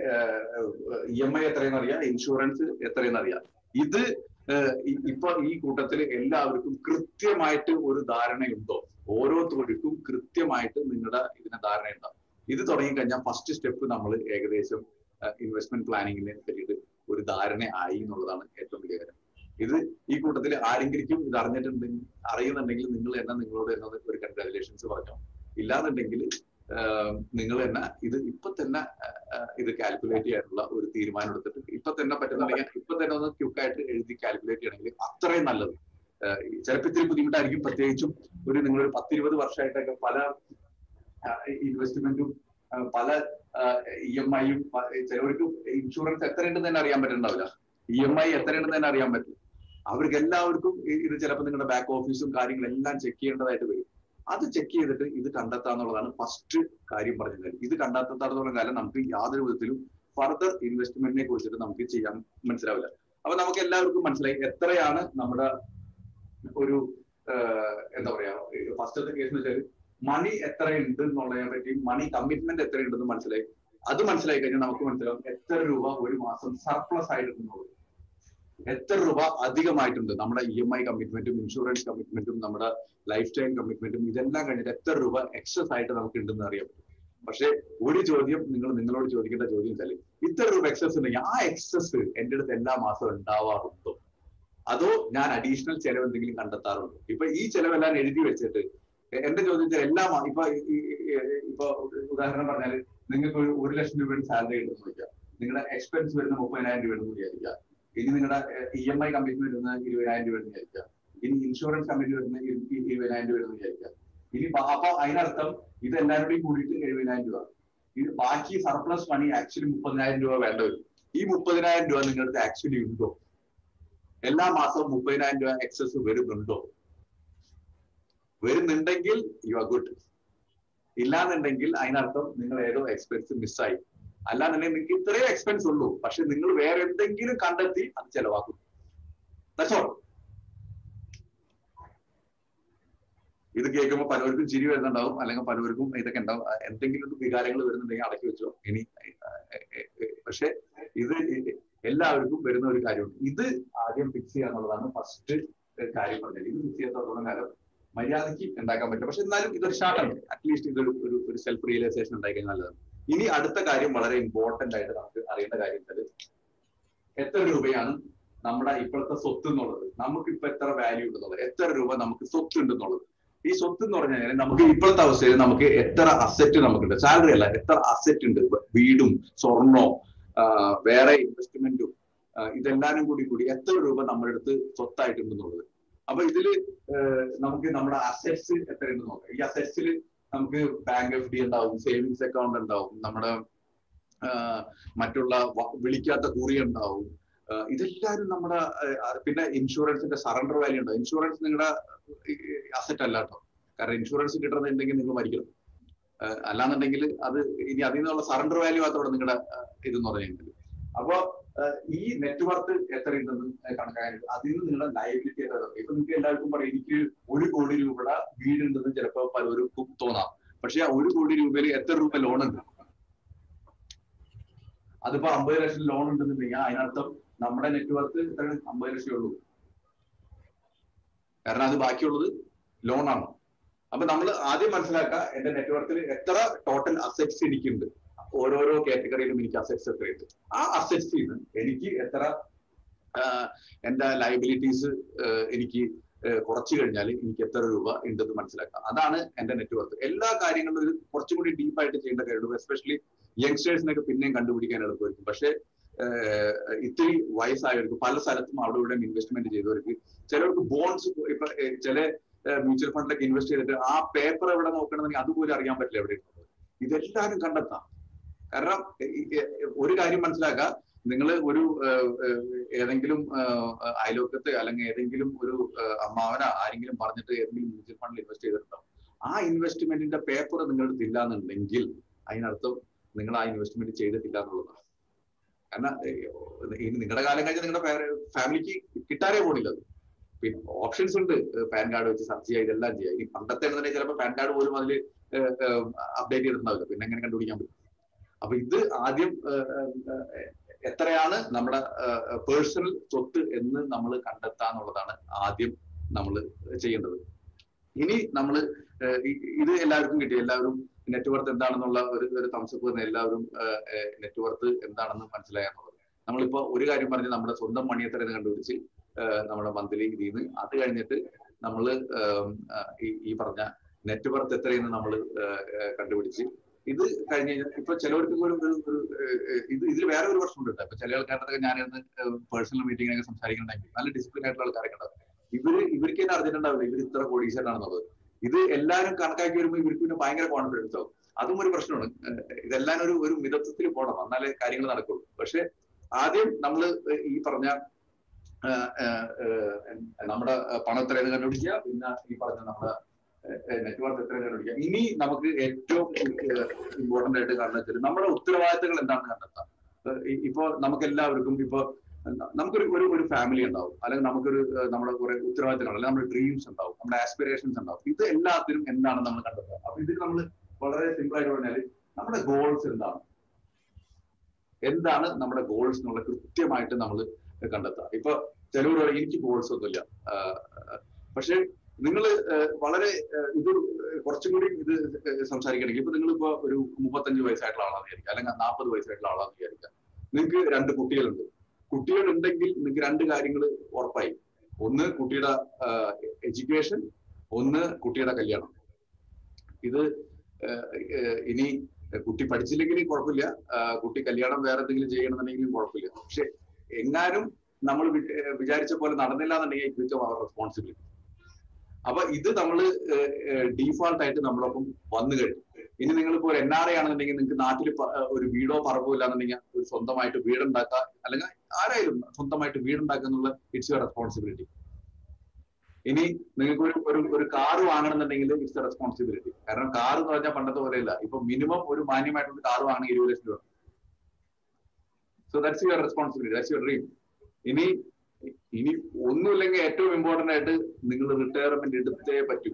ഇ എം ഐ എത്രയെന്ന് അറിയാം ഇൻഷുറൻസ് എത്രയെന്ന് അറിയാം ഇത് ഇപ്പൊ ഈ കൂട്ടത്തിൽ എല്ലാവർക്കും കൃത്യമായിട്ട് ഒരു ധാരണയുണ്ടോ ഓരോ തൊഴിൽക്കും കൃത്യമായിട്ട് നിങ്ങളുടെ ഇതിന് ധാരണയുണ്ടാവും ഇത് തുടങ്ങിക്കഴിഞ്ഞാൽ ഫസ്റ്റ് സ്റ്റെപ്പ് നമ്മൾ ഏകദേശം ഇൻവെസ്റ്റ്മെന്റ് പ്ലാനിങ്ങിനെ പറ്റിയിട്ട് ഒരു ധാരണ ആയി എന്നുള്ളതാണ് ഏറ്റവും വലിയ കാര്യം ഇത് ഈ കൂട്ടത്തിൽ ആരെങ്കിലും ഇത് അറിഞ്ഞിട്ടുണ്ടെങ്കിൽ അറിയുന്നുണ്ടെങ്കിൽ നിങ്ങൾ തന്നെ നിങ്ങളോട് തന്നെ ഒരു കൺഗ്രാജുലേഷൻസ് പറഞ്ഞോ ഇല്ലാന്നുണ്ടെങ്കിൽ നിങ്ങൾ തന്നെ ഇത് ഇപ്പൊ തന്നെ ഇത് കാൽക്കുലേറ്റ് ചെയ്യാനുള്ള ഒരു തീരുമാനം എടുത്തിട്ട് ഇപ്പൊ തന്നെ പറ്റുന്നുണ്ടെങ്കിൽ ഇപ്പൊ തന്നെ ഒന്ന് ക്യുക്കായിട്ട് എഴുതി കാൽക്കുലേറ്റ് ചെയ്യണമെങ്കിൽ അത്രയും നല്ലത് ചിലപ്പോൾ ഇത്തിരി ബുദ്ധിമുട്ടായിരിക്കും പ്രത്യേകിച്ചും ഒരു നിങ്ങളൊരു പത്തിരുപത് വർഷമായിട്ടൊക്കെ പല ഇൻവെസ്റ്റ്മെന്റും പല ഇ എം ഐയും ചിലവർക്ക് ഇൻഷുറൻസ് എത്രയുണ്ടെന്ന് തന്നെ അറിയാൻ പറ്റുന്നുണ്ടാവില്ല ഇ എം ഐ എത്രയുണ്ടെന്ന് തന്നെ അറിയാൻ പറ്റും അവർക്ക് എല്ലാവർക്കും ഇത് ചിലപ്പോൾ നിങ്ങളുടെ ബാക്ക് ഓഫീസും കാര്യങ്ങളെല്ലാം ചെക്ക് ചെയ്യേണ്ടതായിട്ട് വരും അത് ചെക്ക് ചെയ്തിട്ട് ഇത് കണ്ടെത്താന്നുള്ളതാണ് ഫസ്റ്റ് കാര്യം പറഞ്ഞത് ഇത് കണ്ടെത്താത്തോളം കാലം നമുക്ക് യാതൊരു വിധത്തിലും ഫർദർ ഇൻവെസ്റ്റ്മെന്റിനെ കുറിച്ചിട്ട് നമുക്ക് ചെയ്യാൻ മനസ്സിലാവില്ല അപ്പൊ നമുക്ക് എല്ലാവർക്കും മനസ്സിലായി എത്രയാണ് നമ്മുടെ ഒരു എന്താ പറയാ ഫസ്റ്റത്തെ കേസ് എന്ന് വെച്ചാൽ മണി എത്രയുണ്ട് എന്നുള്ളതിനെ പറ്റി മണി കമ്മിറ്റ്മെന്റ് എത്രയുണ്ടെന്ന് മനസ്സിലായി അത് മനസ്സിലായി കഴിഞ്ഞാൽ നമുക്ക് മനസ്സിലാവും എത്ര രൂപ ഒരു മാസം സർപ്ലസ് ആയിട്ടുണ്ടെന്നുള്ളത് എത്ര രൂപ അധികമായിട്ടുണ്ട് നമ്മുടെ ഇ എം ഐ കമ്മിറ്റ്മെന്റും ഇൻഷുറൻസ് കമ്മിറ്റ്മെന്റും നമ്മുടെ ലൈഫ് ടൈം കമ്മിറ്റ്മെന്റും ഇതെല്ലാം കഴിഞ്ഞിട്ട് എത്ര രൂപ എക്സസ് ആയിട്ട് നമുക്ക് ഉണ്ടെന്ന് അറിയാൻ പറ്റും പക്ഷെ ഒരു ചോദ്യം നിങ്ങൾ നിങ്ങളോട് ചോദിക്കേണ്ട ചോദ്യം വെച്ചാൽ ഇത്ര രൂപ എക്സസ് ഉണ്ടെങ്കിൽ ആ എക്സസ് എന്റെ അടുത്ത് എല്ലാ മാസവും ഉണ്ടാവാറുണ്ടോ അതോ ഞാൻ അഡീഷണൽ ചെലവ് എന്തെങ്കിലും കണ്ടെത്താറുണ്ടോ ഇപ്പൊ ഈ ചെലവെല്ലാം എഴുതി വെച്ചിട്ട് എന്റെ ചോദ്യത്തിൽ എല്ലാ ഇപ്പൊ ഇപ്പൊ ഉദാഹരണം പറഞ്ഞാൽ നിങ്ങൾക്ക് ഒരു ഒരു ലക്ഷം രൂപയുടെ സാലറി ഉണ്ടെന്ന് വിളിക്കാം നിങ്ങളുടെ എക്സ്പെൻസ് വരുന്ന മുപ്പതിനായിരം രൂപ ഉണ്ടെന്ന് വിചാരിക്കുക ഇനി നിങ്ങളുടെ ഇ എം ഐ കമ്പനി വരുന്ന ഇരുപതിനായിരം രൂപ എന്ന് വിചാരിക്കുക ഇനി ഇൻഷുറൻസ് കമ്പനി വരുന്ന ഇരു- ഇ- ഇരുപതിനായിരം രൂപ എന്ന് വിചാരിക്കുക ഇനി ബ- അപ്പൊ അതിനർത്ഥം ഇത് എല്ലാവരും കൂടി കൂടിയിട്ട് എഴുപതിനായിരം രൂപ ഇത് ബാക്കി സർപ്ലസ് മണി ആക്ച്വലി മുപ്പതിനായിരം രൂപ വേണ്ട വരും ഈ മുപ്പതിനായിരം രൂപ നിങ്ങളുടെ അടുത്ത് ആക്ച്വലി ഉണ്ടോ എല്ലാ മാസവും മുപ്പതിനായിരം രൂപ എക്സസ് വരുന്നുണ്ടോ വരുന്നുണ്ടെങ്കിൽ യു ആർ ഗുഡ് ഇല്ലാന്നുണ്ടെങ്കിൽ അതിനർത്ഥം നിങ്ങൾ ഏതോ എക്സ്പെൻസ് മിസ്സായി അല്ലാന്നുണ്ടെങ്കിൽ നിങ്ങൾക്ക് ഇത്രയും എക്സ്പെൻസ് ഉള്ളൂ പക്ഷെ നിങ്ങൾ വേറെ എന്തെങ്കിലും കണ്ടെത്തി അത് ചെലവാക്കും That's all. ഇത് കേൾക്കുമ്പോൾ പലവർക്കും ചിരി വരുന്നുണ്ടാവും അല്ലെങ്കിൽ പലവർക്കും ഇതൊക്കെ ഉണ്ടാവും അഹ് എന്തെങ്കിലും ഒരു വികാരങ്ങൾ വരുന്നുണ്ടെങ്കിൽ അടക്കി വെച്ചോ ഇനി പക്ഷെ ഇത് എല്ലാവർക്കും വരുന്ന ഒരു കാര്യമുണ്ട് ഇത് ആദ്യം ഫിക്സ് ചെയ്യുക എന്നുള്ളതാണ് ഫസ്റ്റ് കാര്യം പറഞ്ഞത് ഇത് ഫിക്സ് ചെയ്യാത്തോളം കാലം മര്യാദയ്ക്ക് ഉണ്ടാക്കാൻ പറ്റില്ല പക്ഷെ എന്നാലും ഇതൊരു ഷാർട്ടാണ് അറ്റ്ലീസ്റ്റ് ഇതൊരു ഒരു ഒരു സെൽഫ് റിയലൈസേഷൻ ഉണ്ടായി കഴിഞ്ഞാൽ നല്ലതാണ് ഇനി അടുത്ത കാര്യം വളരെ ഇമ്പോർട്ടന്റ് ആയിട്ട് നമുക്ക് അറിയേണ്ട കാര്യം വെച്ചാൽ എത്ര രൂപയാണ് നമ്മുടെ ഇപ്പോഴത്തെ സ്വത്ത് എന്നുള്ളത് നമുക്ക് ഇപ്പൊ എത്ര വാല്യൂ ഉണ്ടെന്നുള്ളത് എത്ര രൂപ നമുക്ക് സ്വത്ത് ഉണ്ടെന്നുള്ളത് ഈ സ്വത്ത് എന്ന് പറഞ്ഞു കഴിഞ്ഞാൽ നമുക്ക് ഇപ്പോഴത്തെ അവസ്ഥയിൽ നമുക്ക് എത്ര അസറ്റ് നമുക്കുണ്ട് സാലറി അല്ല എത്ര അസറ്റ് ഉണ്ട് വീടും സ്വർണോ ആ, വേറെ ഇൻവെസ്റ്റ്മെന്റും ഇതെല്ലാരും കൂടി കൂടി എത്ര രൂപ നമ്മുടെ അടുത്ത് സ്വത്തായിട്ടുണ്ടെന്നുള്ളത് അപ്പൊ ഇതില് ഏഹ്, നമുക്ക് നമ്മുടെ അസറ്റ്സ് എത്രയുണ്ടെന്ന് നോക്കാം ഈ അസറ്റ്സിൽ നമുക്ക് ബാങ്ക് എഫ് ഡി ഉണ്ടാവും സേവിങ്സ് അക്കൗണ്ട് ഉണ്ടാവും നമ്മുടെ ആഹ്, മറ്റുള്ള വ- വിളിക്കാത്ത കുറി ഉണ്ടാവും ആഹ്, ഇതെല്ലാരും നമ്മുടെ ആഹ്, പിന്നെ ഇൻഷുറൻസിന്റെ സറണ്ടർ വാല്യൂ ഉണ്ടാവും ഇൻഷുറൻസ് നിങ്ങളുടെ അസറ്റ് അല്ല കേട്ടോ കാരണം ഇൻഷുറൻസ് കിട്ടണമെന്നുണ്ടെങ്കിൽ നിങ്ങൾ മരിക്കണം ആഹ്, അല്ലാന്നുണ്ടെങ്കിൽ അത് ഇനി അതിൽ നിന്നുള്ള സറണ്ടർ വാല്യൂ മാത്രമാണ് നിങ്ങളുടെ ഇതെന്ന് പറഞ്ഞിട്ടുണ്ടെങ്കിൽ അപ്പൊ ആഹ്, ഈ നെറ്റ്വർക്ക് എത്രയുണ്ടെന്ന് കണക്കാക്കാൻ അതിൽ നിന്ന് നിങ്ങളുടെ ലയബിലിറ്റി എത്ര ഇപ്പൊ നിങ്ങൾക്ക് എല്ലാവർക്കും പറയാം എനിക്ക് ഒരു കോടി രൂപയുടെ വീടുണ്ടെന്ന് ചിലപ്പോൾ പലർക്കും തോന്നാം പക്ഷെ ആ ഒരു കോടി രൂപയിൽ എത്ര രൂപ ലോൺ ഉണ്ട് അതിപ്പോ അമ്പത് ലക്ഷം ലോൺ ഉണ്ടെന്നുണ്ടെങ്കിൽ അതിനർത്ഥം നമ്മുടെ നെറ്റ്വർക്ക് എത്ര അമ്പത് ലക്ഷം ഉള്ളൂ കാരണം അത് ബാക്കിയുള്ളത് ലോണാണ് അപ്പൊ നമ്മൾ ആദ്യം മനസ്സിലാക്കുക എന്റെ നെറ്റ്വർക്കിൽ എത്ര ടോട്ടൽ അസറ്റ്സ് എനിക്കുണ്ട് ഓരോരോ കാറ്റഗറിയിലും എനിക്ക് അസറ്റ്സ് എത്രയുണ്ട് ആ അസറ്റ്സിൽ നിന്ന് എനിക്ക് എത്ര ആഹ്, എന്റെ ലയബിലിറ്റീസ് എനിക്ക് ആഹ്, കുറച്ചു കഴിഞ്ഞാൽ എനിക്ക് എത്ര രൂപ ഉണ്ടെന്ന് മനസ്സിലാക്കാം അതാണ് എന്റെ നെറ്റ്വർക്ക് എല്ലാ കാര്യങ്ങളും ഇത് കുറച്ചും കൂടി ഡീപ്പായിട്ട് ചെയ്യേണ്ട കാര്യമുള്ളൂ എസ്പെഷ്യലി യങ്സ്റ്റേഴ്സിനൊക്കെ പിന്നെയും കണ്ടുപിടിക്കാൻ എളുപ്പമായിരിക്കും പക്ഷെ ആഹ്, ഇത്തിരി വയസ്സായവർക്ക് പല സ്ഥലത്തും അവിടെ ഇവിടെ ഇൻവെസ്റ്റ്മെന്റ് ചെയ്തവർക്ക് ചിലർക്ക് ബോൺസ് ഇപ്പൊ ഏഹ്, ചില മ്യൂച്വൽ ഫണ്ടിലൊക്കെ ഇൻവെസ്റ്റ് ചെയ്തിട്ട് ആ പേപ്പർ എവിടെ നോക്കണമെങ്കിൽ അതുപോലും അറിയാൻ പറ്റില്ല എവിടെ ഉള്ളത് ഇതെല്ലാരും കണ്ടെത്താം കാരണം ഈ- ഈ- ഒരു കാര്യം മനസ്സിലാക്കുക നിങ്ങൾ ഒരു ഏഹ്, ഏഹ്, ഏതെങ്കിലും ഏഹ്, അയലോക്കത്ത് അല്ലെങ്കിൽ ഏതെങ്കിലും ഒരു ഏഹ്, അമ്മാവന ആരെങ്കിലും പറഞ്ഞിട്ട് ഏതെങ്കിലും മ്യൂച്വൽ ഫണ്ടിൽ ഇൻവെസ്റ്റ് ചെയ്തിട്ടുണ്ടാവും ആ ഇൻവെസ്റ്റ്മെന്റിന്റെ പേപ്പർ നിങ്ങളുടെ അടുത്ത് ഇല്ല എന്നുണ്ടെങ്കിൽ അതിനർത്ഥം നിങ്ങൾ ആ ഇൻവെസ്റ്റ്മെന്റ് ചെയ്തിട്ടില്ല എന്നുള്ളതാണ് കാരണം ഏഹ്, ഇനി നിങ്ങളുടെ കാലം കഴിഞ്ഞാൽ നിങ്ങളുടെ ഫാമിലിക്ക് കിട്ടാനേ പോണില്ല അത് പിന്നെ ഓപ്ഷൻസ് ഉണ്ട് പാൻ കാർഡ് വെച്ച് സെർച്ച് ചെയ്യുക ഇതെല്ലാം ചെയ്യുക ഈ പണ്ടത്തെ എന്നുണ്ടെങ്കിൽ ചിലപ്പോൾ പാൻ കാർഡ് പോലും അതിൽ അപ്ഡേറ്റ് ചെയ്തിട്ടുണ്ടാവില്ല പിന്നെ എങ്ങനെ കണ്ടുപിടിക്കാൻ പറ്റും അപ്പൊ ഇത് ആദ്യം ഏഹ്, ഏഹ്, എത്രയാണ് നമ്മുടെ പേഴ്സണൽ സ്വത്ത് എന്ന് നമ്മൾ കണ്ടെത്താന്നുള്ളതാണ് ആദ്യം നമ്മൾ ചെയ്യേണ്ടത് ഇനി നമ്മൾ ഇത് എല്ലാവർക്കും കിട്ടി എല്ലാവരും നെറ്റ്വർത്ത് എന്താണെന്നുള്ള ഒരു ഒരു തംസപ്പ് തന്നെ എല്ലാവരും നെറ്റ്വർത്ത് എന്താണെന്ന് മനസ്സിലായെന്നുള്ളത് നമ്മളിപ്പോ ഒരു കാര്യം പറഞ്ഞ് നമ്മുടെ സ്വന്തം മണി എത്ര എന്ന് കണ്ടുപിടിച്ച് ഏഹ്, നമ്മുടെ മന്ത്ലി ഇതിൽ നിന്ന് അത് കഴിഞ്ഞിട്ട് നമ്മൾ ഈ പറഞ്ഞ നെറ്റ്വർത്ത് എത്രയെന്ന് നമ്മൾ കണ്ടുപിടിച്ച് ഇത് കഴിഞ്ഞ് കഴിഞ്ഞാൽ ഇപ്പൊ ചിലവർക്ക് ഒരു ഒരു ഒരു, ഏഹ്, ഇത് ഇതിൽ വേറെ ഒരു പ്രശ്നമുണ്ട് കേട്ടോ. ഇപ്പൊ ചില ആൾക്കാരുടെ ഞാനിരുന്ന് പേഴ്സണൽ മീറ്റിംഗിനൊക്കെ സംസാരിക്കുന്നുണ്ടെങ്കിൽ നല്ല ഡിസിപ്ലിൻ ആയിട്ടുള്ള ആൾക്കാരൊക്കെ ഉണ്ടാവും ഇവര് ഇവർക്ക് തന്നെ അറിഞ്ഞിട്ടുണ്ടാവില്ല ഇവർ ഇത്ര കോടീശ്വരനാണെന്നുള്ളത് ഇത് എല്ലാവരും കണക്കാക്കി വരുമ്പോൾ ഇവർക്ക് പിന്നെ ഭയങ്കര കോൺഫിഡൻസ് ആവും അതും ഒരു പ്രശ്നമാണ് ഏഹ്, ഇതെല്ലാം ഒരു ഒരു മിതത്വത്തിൽ പോകണം എന്നാലേ കാര്യങ്ങൾ നടക്കുള്ളൂ പക്ഷെ ആദ്യം നമ്മൾ ഈ പറഞ്ഞ ഏഹ്, ഏഹ്, ഏഹ്, നമ്മുടെ പണം എത്രയെന്ന് കണ്ടുപിടിക്കുക പിന്നെ ഈ പറഞ്ഞ നമ്മുടെ നെറ്റ്വർക്ക് എത്രയെന്ന് കണ്ടുപിടിക്കുക ഇനി നമുക്ക് ഏറ്റവും ഇമ്പോർട്ടന്റ് ആയിട്ട് കാണുന്നത് വെച്ചാൽ നമ്മുടെ ഉത്തരവാദിത്തങ്ങൾ എന്താണെന്ന് കണ്ടെത്താം ഏഹ്, ഇ- ഇപ്പൊ നമുക്ക് എല്ലാവർക്കും ഇപ്പൊ ന- നമുക്കൊരു ഒരു ഒരു ഫാമിലി ഉണ്ടാവും അല്ലെങ്കിൽ നമുക്കൊരു ഏഹ്, നമ്മുടെ കുറെ ഉത്തരവാദിത്തങ്ങൾ അല്ലെങ്കിൽ നമ്മുടെ ഡ്രീംസ് ഉണ്ടാവും നമ്മുടെ ആസ്പിറേഷൻസ് ഉണ്ടാവും ഇത് എല്ലാത്തിനും എന്താണ് നമ്മൾ കണ്ടെത്തുക അപ്പൊ ഇതിൽ നമ്മൾ വളരെ സിമ്പിൾ ആയിട്ട് പറഞ്ഞാൽ നമ്മുടെ ഗോൾസ് എന്താണ് എന്താണ് നമ്മുടെ ഗോൾസ് എന്നുള്ള കൃത്യമായിട്ട് നമ്മൾ കണ്ടെത്തുക ഇപ്പൊ ചിലവർ പറയും എനിക്ക് ഗോൾസ് ഒന്നുമില്ല ആഹ് പക്ഷെ നിങ്ങൾ വളരെ ആഹ് ഇത് കുറച്ചും കൂടി ഇത് സംസാരിക്കണമെങ്കിൽ ഇപ്പൊ നിങ്ങളിപ്പോ ഒരു മുപ്പത്തഞ്ച് വയസ്സായിട്ടുള്ള ആളാന്ന് വിചാരിക്കുക അല്ലെങ്കിൽ നാൽപ്പത് വയസ്സായിട്ടുള്ള ആളാന്ന് വിചാരിക്കുക നിങ്ങൾക്ക് രണ്ട് കുട്ടികളുണ്ട് കുട്ടികൾ ഉണ്ടെങ്കിൽ നിങ്ങൾക്ക് രണ്ട് കാര്യങ്ങൾ ഉറപ്പായി ഒന്ന് കുട്ടിയുടെ എഡ്യൂക്കേഷൻ ഒന്ന് കുട്ടിയുടെ കല്യാണം ഇത് ആഹ് ആഹ് ഇനി കുട്ടി പഠിച്ചില്ലെങ്കിലും കുഴപ്പമില്ല ആഹ് കുട്ടി കല്യാണം വേറെ എന്തെങ്കിലും ചെയ്യണമെന്നുണ്ടെങ്കിലും കുഴപ്പമില്ല പക്ഷെ എങ്ങാനും നമ്മൾ വിചാരിച്ച പോലെ നടന്നില്ല എന്നുണ്ടെങ്കിൽ ഇറ്റ് ബിക്കം അവർ റെസ്പോൺസിബിലിറ്റി അപ്പൊ ഇത് നമ്മൾ ഡീഫാൾട്ട് ആയിട്ട് നമ്മളൊപ്പം വന്നു കഴിഞ്ഞു ഇനി നിങ്ങളിപ്പോ ഒരു എൻ ആർ ഐ ആണെന്നുണ്ടെങ്കിൽ നിങ്ങൾക്ക് നാട്ടിൽ ഒരു വീടോ പറമ്പോ ഇല്ലാന്നുണ്ടെങ്കിൽ ഒരു സ്വന്തമായിട്ട് വീടുണ്ടാക്കുക അല്ലെങ്കിൽ ആരായാലും സ്വന്തമായിട്ട് വീടുണ്ടാക്കുക എന്നുള്ള ഇറ്റ്സ് യുവർ റെസ്പോൺസിബിലിറ്റി ഇനി നിങ്ങൾക്ക് ഒരു ഒരു ഒരു കാർ വാങ്ങണമെന്നുണ്ടെങ്കിൽ ഇറ്റ്സ് എ റെസ്പോൺസിബിലിറ്റി കാരണം കാർ എന്ന് പറഞ്ഞാൽ പണ്ടത്തെ പോലെയല്ല ഇപ്പൊ മിനിമം ഒരു മാന്യമായിട്ടുള്ള കാർ വാങ്ങണമെങ്കിൽ ഇരുപത് ലക്ഷം രൂപ so that's your responsibility that's your dream ഇനി ഇനി ഒന്നുമില്ലെങ്കിൽ ഏറ്റവും ഇമ്പോർട്ടന്റ് ആയിട്ട് നിങ്ങൾ റിട്ടയർമെന്റ് എടുത്തേ പറ്റൂ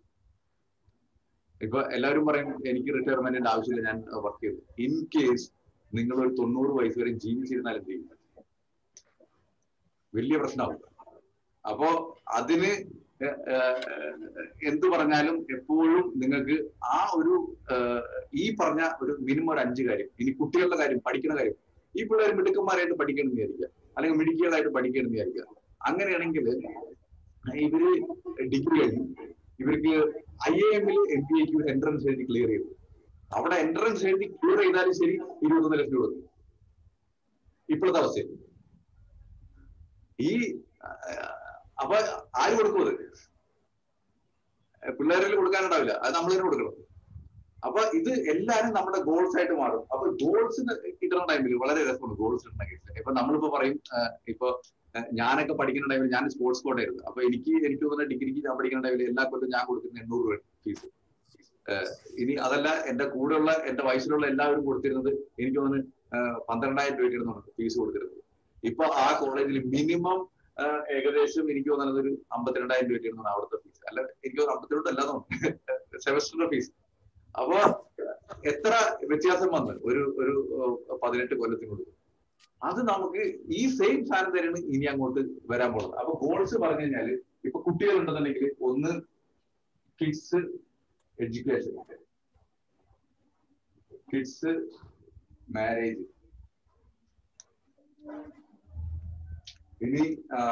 ഇപ്പൊ എല്ലാവരും പറയും എനിക്ക് റിട്ടയർമെന്റിന്റെ ആവശ്യമില്ല ഞാൻ വർക്ക് ചെയ്തു ഇൻ കേസ് നിങ്ങൾ ഒരു തൊണ്ണൂറ് വയസ്സ് വരെ ജീവിച്ചിരുന്നാൽ എന്ത് ചെയ്യും വലിയ പ്രശ്നമാവും അപ്പോ അതിന് എന്തു പറഞ്ഞാലും എപ്പോഴും നിങ്ങൾക്ക് ആ ഒരു ഈ പറഞ്ഞ ഒരു മിനിമം ഒരു അഞ്ച് കാര്യം ഇനി കുട്ടികളുടെ കാര്യം പഠിക്കുന്ന കാര്യം ഈ പിള്ളേർ മിടുക്കന്മാരായിട്ട് പഠിക്കണം വിചാരിക്കുക അല്ലെങ്കിൽ മിടുക്കികളായിട്ട് പഠിക്കണം വിചാരിക്കുക അങ്ങനെയാണെങ്കിൽ ഇവര് ഡിഗ്രി കഴിഞ്ഞു ഇവർക്ക് ഐ എ എമ്മിൽ എം ബി എക്ക് എൻട്രൻസ് എഴുതി ക്ലിയർ ചെയ്തു അവിടെ എൻട്രൻസ് എഴുതി ക്ലിയർ ചെയ്താലും ശരി ഇരുപത്തൊന്ന് ലക്ഷം രൂപ ഇപ്പോഴത്തെ അവസ്ഥയിൽ ഈ അപ്പൊ ആര് കൊടുക്കും അത് പിള്ളേരിൽ കൊടുക്കാനുണ്ടാവില്ല അത് നമ്മൾ തന്നെ കൊടുക്കണം അപ്പൊ ഇത് എല്ലാരും നമ്മുടെ ഗോൾസ് ആയിട്ട് മാറും അപ്പൊ ഗോൾസ് കിട്ടുന്ന ടൈമിൽ വളരെ രസമുണ്ട് ഗോൾസ് ഉണ്ടെങ്കിൽ ഇപ്പൊ നമ്മളിപ്പോ പറയും ഇപ്പൊ ഞാനൊക്കെ പഠിക്കുന്ന ടൈമിൽ ഞാൻ സ്പോർട്സ് കോട്ട ആയിരുന്നു അപ്പൊ എനിക്ക് എനിക്ക് തോന്നുന്ന ഡിഗ്രിക്ക് ഞാൻ പഠിക്കുന്ന ടൈമിൽ എല്ലാ കൊല്ലം ഞാൻ കൊടുക്കുന്ന എണ്ണൂറ് രൂപ ഫീസ് ഇനി അതല്ല എന്റെ കൂടെയുള്ള എന്റെ വയസ്സിലുള്ള എല്ലാവരും കൊടുത്തിരുന്നത് എനിക്ക് തോന്നുന്നു പന്ത്രണ്ടായിരം രൂപയ്ക്കായിരുന്നു ഫീസ് കൊടുത്തിരുന്നത് ഇപ്പൊ ആ കോളേജിൽ മിനിമം ഏകദേശം എനിക്ക് തോന്നുന്നത് ഒരു അമ്പത്തിരണ്ടായിരം രൂപയ്ക്കായിരുന്നു അവിടുത്തെ ഫീസ് അല്ല എനിക്ക് തോന്നുന്നു അമ്പത്തിരണ്ട് അല്ലാതെ സെമസ്റ്ററിന്റെ ഫീസ് അപ്പൊ എത്ര വ്യത്യാസം വന്ന് ഒരു ഒരു പതിനെട്ട് കൊല്ലത്തിനുള്ളിൽ അത് നമുക്ക് ഈ സെയിം സാധനം തന്നെയാണ് ഇനി അങ്ങോട്ട് വരാൻ പോകുന്നത് അപ്പൊ ഗോൾസ് പറഞ്ഞു കഴിഞ്ഞാല് ഇപ്പൊ കുട്ടികൾ ഉണ്ടെന്നുണ്ടെങ്കിൽ ഒന്ന് കിഡ്സ് എഡ്യൂക്കേഷൻ കിഡ്സ് മാരേജ് ഇനി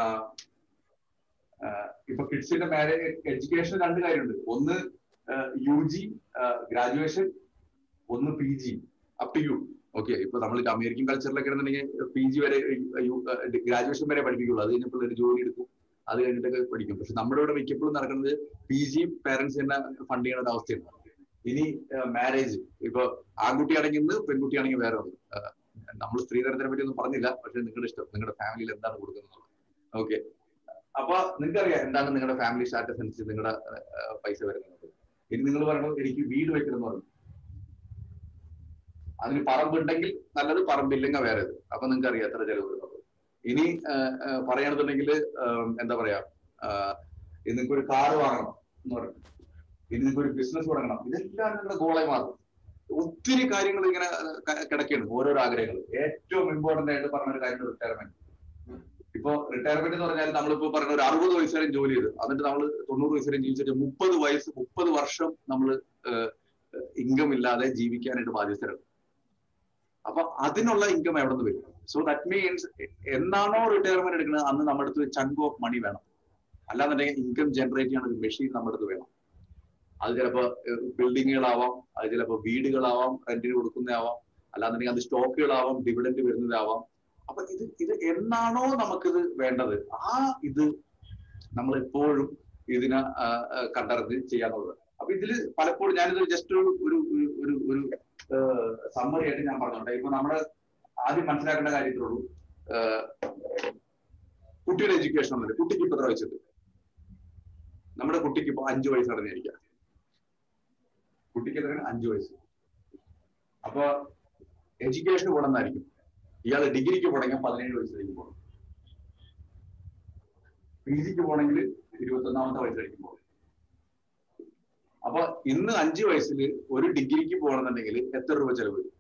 ഇപ്പൊ കിഡ്സിന്റെ മാരേജ് എഡ്യൂക്കേഷൻ രണ്ട് കാര്യമുണ്ട് ഒന്ന് യു ജി ഗ്രാജുവേഷൻ ഒന്ന് P G up to you okay ഇപ്പൊ നമ്മൾ അമേരിക്കൻ കൾച്ചറിലൊക്കെ ആണെന്നുണ്ടെങ്കിൽ പി ജി വരെ ഗ്രാജുവേഷൻ വരെ പഠിപ്പിക്കുള്ളൂ അത് കഴിഞ്ഞപ്പോൾ ഒരു ജോലി എടുക്കും അത് കഴിഞ്ഞിട്ടൊക്കെ പഠിക്കും പക്ഷെ നമ്മുടെ ഇവിടെ മിക്കപ്പോഴും നടക്കുന്നത് പി ജി പാരന്റ്സ് തന്നെ ഫണ്ട് ചെയ്യുന്ന ഒരു അവസ്ഥയാണ് ഇനി മാരേജ് ഇപ്പൊ ആൺകുട്ടിയാണെങ്കിൽ ഇന്ന് പെൺകുട്ടിയാണെങ്കിൽ വേറെ ഒന്ന് നമ്മൾ സ്ത്രീധനത്തിനെ പറ്റി ഒന്നും പറഞ്ഞില്ല പക്ഷെ നിങ്ങളുടെ ഇഷ്ടം നിങ്ങളുടെ ഫാമിലിയിൽ എന്താണ് കൊടുക്കുന്നത് ഓക്കെ അപ്പൊ നിങ്ങൾക്കറിയാം എന്താണ് നിങ്ങളുടെ ഫാമിലി സ്റ്റാറ്റസ് അനുസരിച്ച് നിങ്ങളുടെ പൈസ വരുന്നത് ഇനി നിങ്ങൾ പറയണത് എനിക്ക് വീട് വെക്കണം എന്ന് പറഞ്ഞു അതിന് പറമ്പുണ്ടെങ്കിൽ നല്ലത് പറമ്പില്ലെങ്കിൽ വേറെ ഇത് അപ്പൊ നിങ്ങൾക്ക് അറിയാം എത്ര ചെലവ് വരുന്നത് ഇനി പറയുകയാണെന്നുണ്ടെങ്കിൽ എന്താ പറയാ നിങ്ങൾക്ക് ഒരു കാറ് വാങ്ങണം എന്ന് പറയും ഇനി നിങ്ങൾക്ക് ഒരു ബിസിനസ് തുടങ്ങണം ഇതെല്ലാം നിങ്ങളുടെ ഗോളായി മാറും ഒത്തിരി കാര്യങ്ങൾ ഇങ്ങനെ കിടക്കുകയാണ് ഓരോരോ ആഗ്രഹങ്ങൾ ഏറ്റവും ഇമ്പോർട്ടന്റ് ആയിട്ട് പറഞ്ഞ ഒരു കാര്യം റിട്ടയർമെന്റ് ഇപ്പൊ റിട്ടയർമെന്റ് എന്ന് പറഞ്ഞാൽ നമ്മളിപ്പോ പറഞ്ഞ ഒരു അറുപത് വയസ്സ് വരെ ജോലി ചെയ്ത് എന്നിട്ട് നമ്മൾ തൊണ്ണൂറ് വയസ്സ് വരെ ജീവിച്ചിട്ട് മുപ്പത് വയസ്സ് മുപ്പത് വർഷം നമ്മൾ ഇൻകം ഇല്ലാതെ ജീവിക്കാനായിട്ട് ബാധ്യസ്ഥരാണ് അപ്പൊ അതിനുള്ള ഇൻകം എവിടെ നിന്ന് വരും സോ ദാറ്റ് മീൻസ് എന്നാണോ റിട്ടയർമെന്റ് എടുക്കുന്നത് അന്ന് നമ്മുടെ അടുത്ത് ചങ്ക് ഓഫ് മണി വേണം അല്ലാന്നുണ്ടെങ്കിൽ ഇൻകം ജനറേറ്റ് ചെയ്യാൻ ഒരു മെഷീൻ നമ്മുടെ അടുത്ത് വേണം അത് ചിലപ്പോ ബിൽഡിങ്ങുകളാവാം അത് ചിലപ്പോ വീടുകളാവാം റെന്റിന് കൊടുക്കുന്നതാവാം അല്ലാന്നുണ്ടെങ്കിൽ അത് സ്റ്റോക്കുകളാവാം ഡിവിഡന്റ് വരുന്നതാവാം അപ്പൊ ഇത് ഇത് എന്നാണോ നമുക്കിത് വേണ്ടത് ആ ഇത് നമ്മൾ എപ്പോഴും ഇതിനെ കണ്ടറിഞ്ഞ് ചെയ്യാന്നുള്ളത് അപ്പൊ ഇതിൽ പലപ്പോഴും ഞാനിത് ജസ്റ്റ് ഒരു ഒരു ഒരു ഒരു സമ്മറി ആയിട്ട് ഞാൻ പറഞ്ഞോട്ടെ ഇപ്പൊ നമ്മുടെ ആദ്യം മനസ്സിലാക്കേണ്ട കാര്യത്തിലുള്ളൂ കുട്ടിയുടെ എഡ്യൂക്കേഷൻ ഒന്നുമില്ല കുട്ടിക്ക് ഇപ്പൊ എത്ര വയസ്സുണ്ട് നമ്മുടെ കുട്ടിക്ക് ഇപ്പൊ അഞ്ചു വയസ്സ് നടന്നിരിക്കുക കുട്ടിക്ക് എത്രയാണ് അഞ്ചു വയസ്സ് അപ്പൊ എഡ്യൂക്കേഷൻ പോകണമെന്നായിരിക്കും ഇയാൾ ഡിഗ്രിക്ക് പോകണമെങ്കിൽ പതിനേഴ് വയസ്സിലേക്ക് പോകണം പി ജിക്ക് പോകണമെങ്കിൽ ഇരുപത്തൊന്നാമത്തെ വയസ്സിലേക്ക് പോകണം അപ്പൊ ഇന്ന് അഞ്ചു വയസ്സിൽ ഒരു ഡിഗ്രിക്ക് പോകണമെന്നുണ്ടെങ്കിൽ എത്ര രൂപ ചെലവ് വരും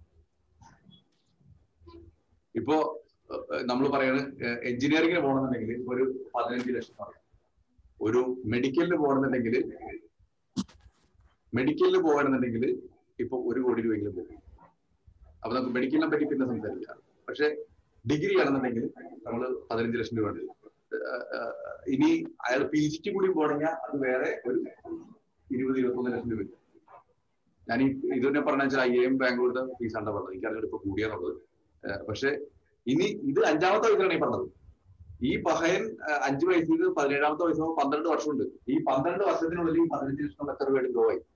ഇപ്പോ നമ്മൾ പറയുന്നത് എഞ്ചിനീയറിംഗിന് പോകണമെന്നുണ്ടെങ്കിൽ ഒരു പതിനഞ്ച് ലക്ഷം പറയാം ഒരു മെഡിക്കലിന് പോകണമെന്നുണ്ടെങ്കിൽ മെഡിക്കലിന് പോകണമെന്നുണ്ടെങ്കിൽ ഇപ്പൊ ഒരു കോടി രൂപയെങ്കിലും പോകും അപ്പൊ നമുക്ക് മെഡിക്കലിനെ പറ്റി പിന്നെ സംസാരിക്കാം പക്ഷെ ഡിഗ്രി ആണെന്നുണ്ടെങ്കിൽ നമ്മൾ പതിനഞ്ച് ലക്ഷം രൂപ ഉണ്ട് ഇനി അയാൾ പി ജിക്ക് കൂടി പോകണമെങ്കിൽ അത് വേറെ ഒരു ഇരുപത് ഇരുപത്തൊന്ന് ലക്ഷം രൂപ ഞാൻ ഈ ഇത് തന്നെ പറഞ്ഞ വെച്ചാൽ ഐ എം ബാംഗ്ലൂരിന്റെ ഫീസാണ് പറഞ്ഞത് എനിക്കറിയാം ഇപ്പൊ കൂടിയാന്നുള്ളത് പക്ഷെ ഇനി ഇത് അഞ്ചാമത്തെ വയസ്സിലാണ് ഈ പറഞ്ഞത് ഈ പഹയൻ അഞ്ചു വയസ്സിൽ നിന്ന് പതിനേഴാമത്തെ വയസ്സ് പന്ത്രണ്ട് വർഷമുണ്ട് ഈ പന്ത്രണ്ട് വർഷത്തിനുള്ളിൽ ഈ പതിനഞ്ച് ലക്ഷം എത്ര രൂപയുടെ ഗ്രോ ആയി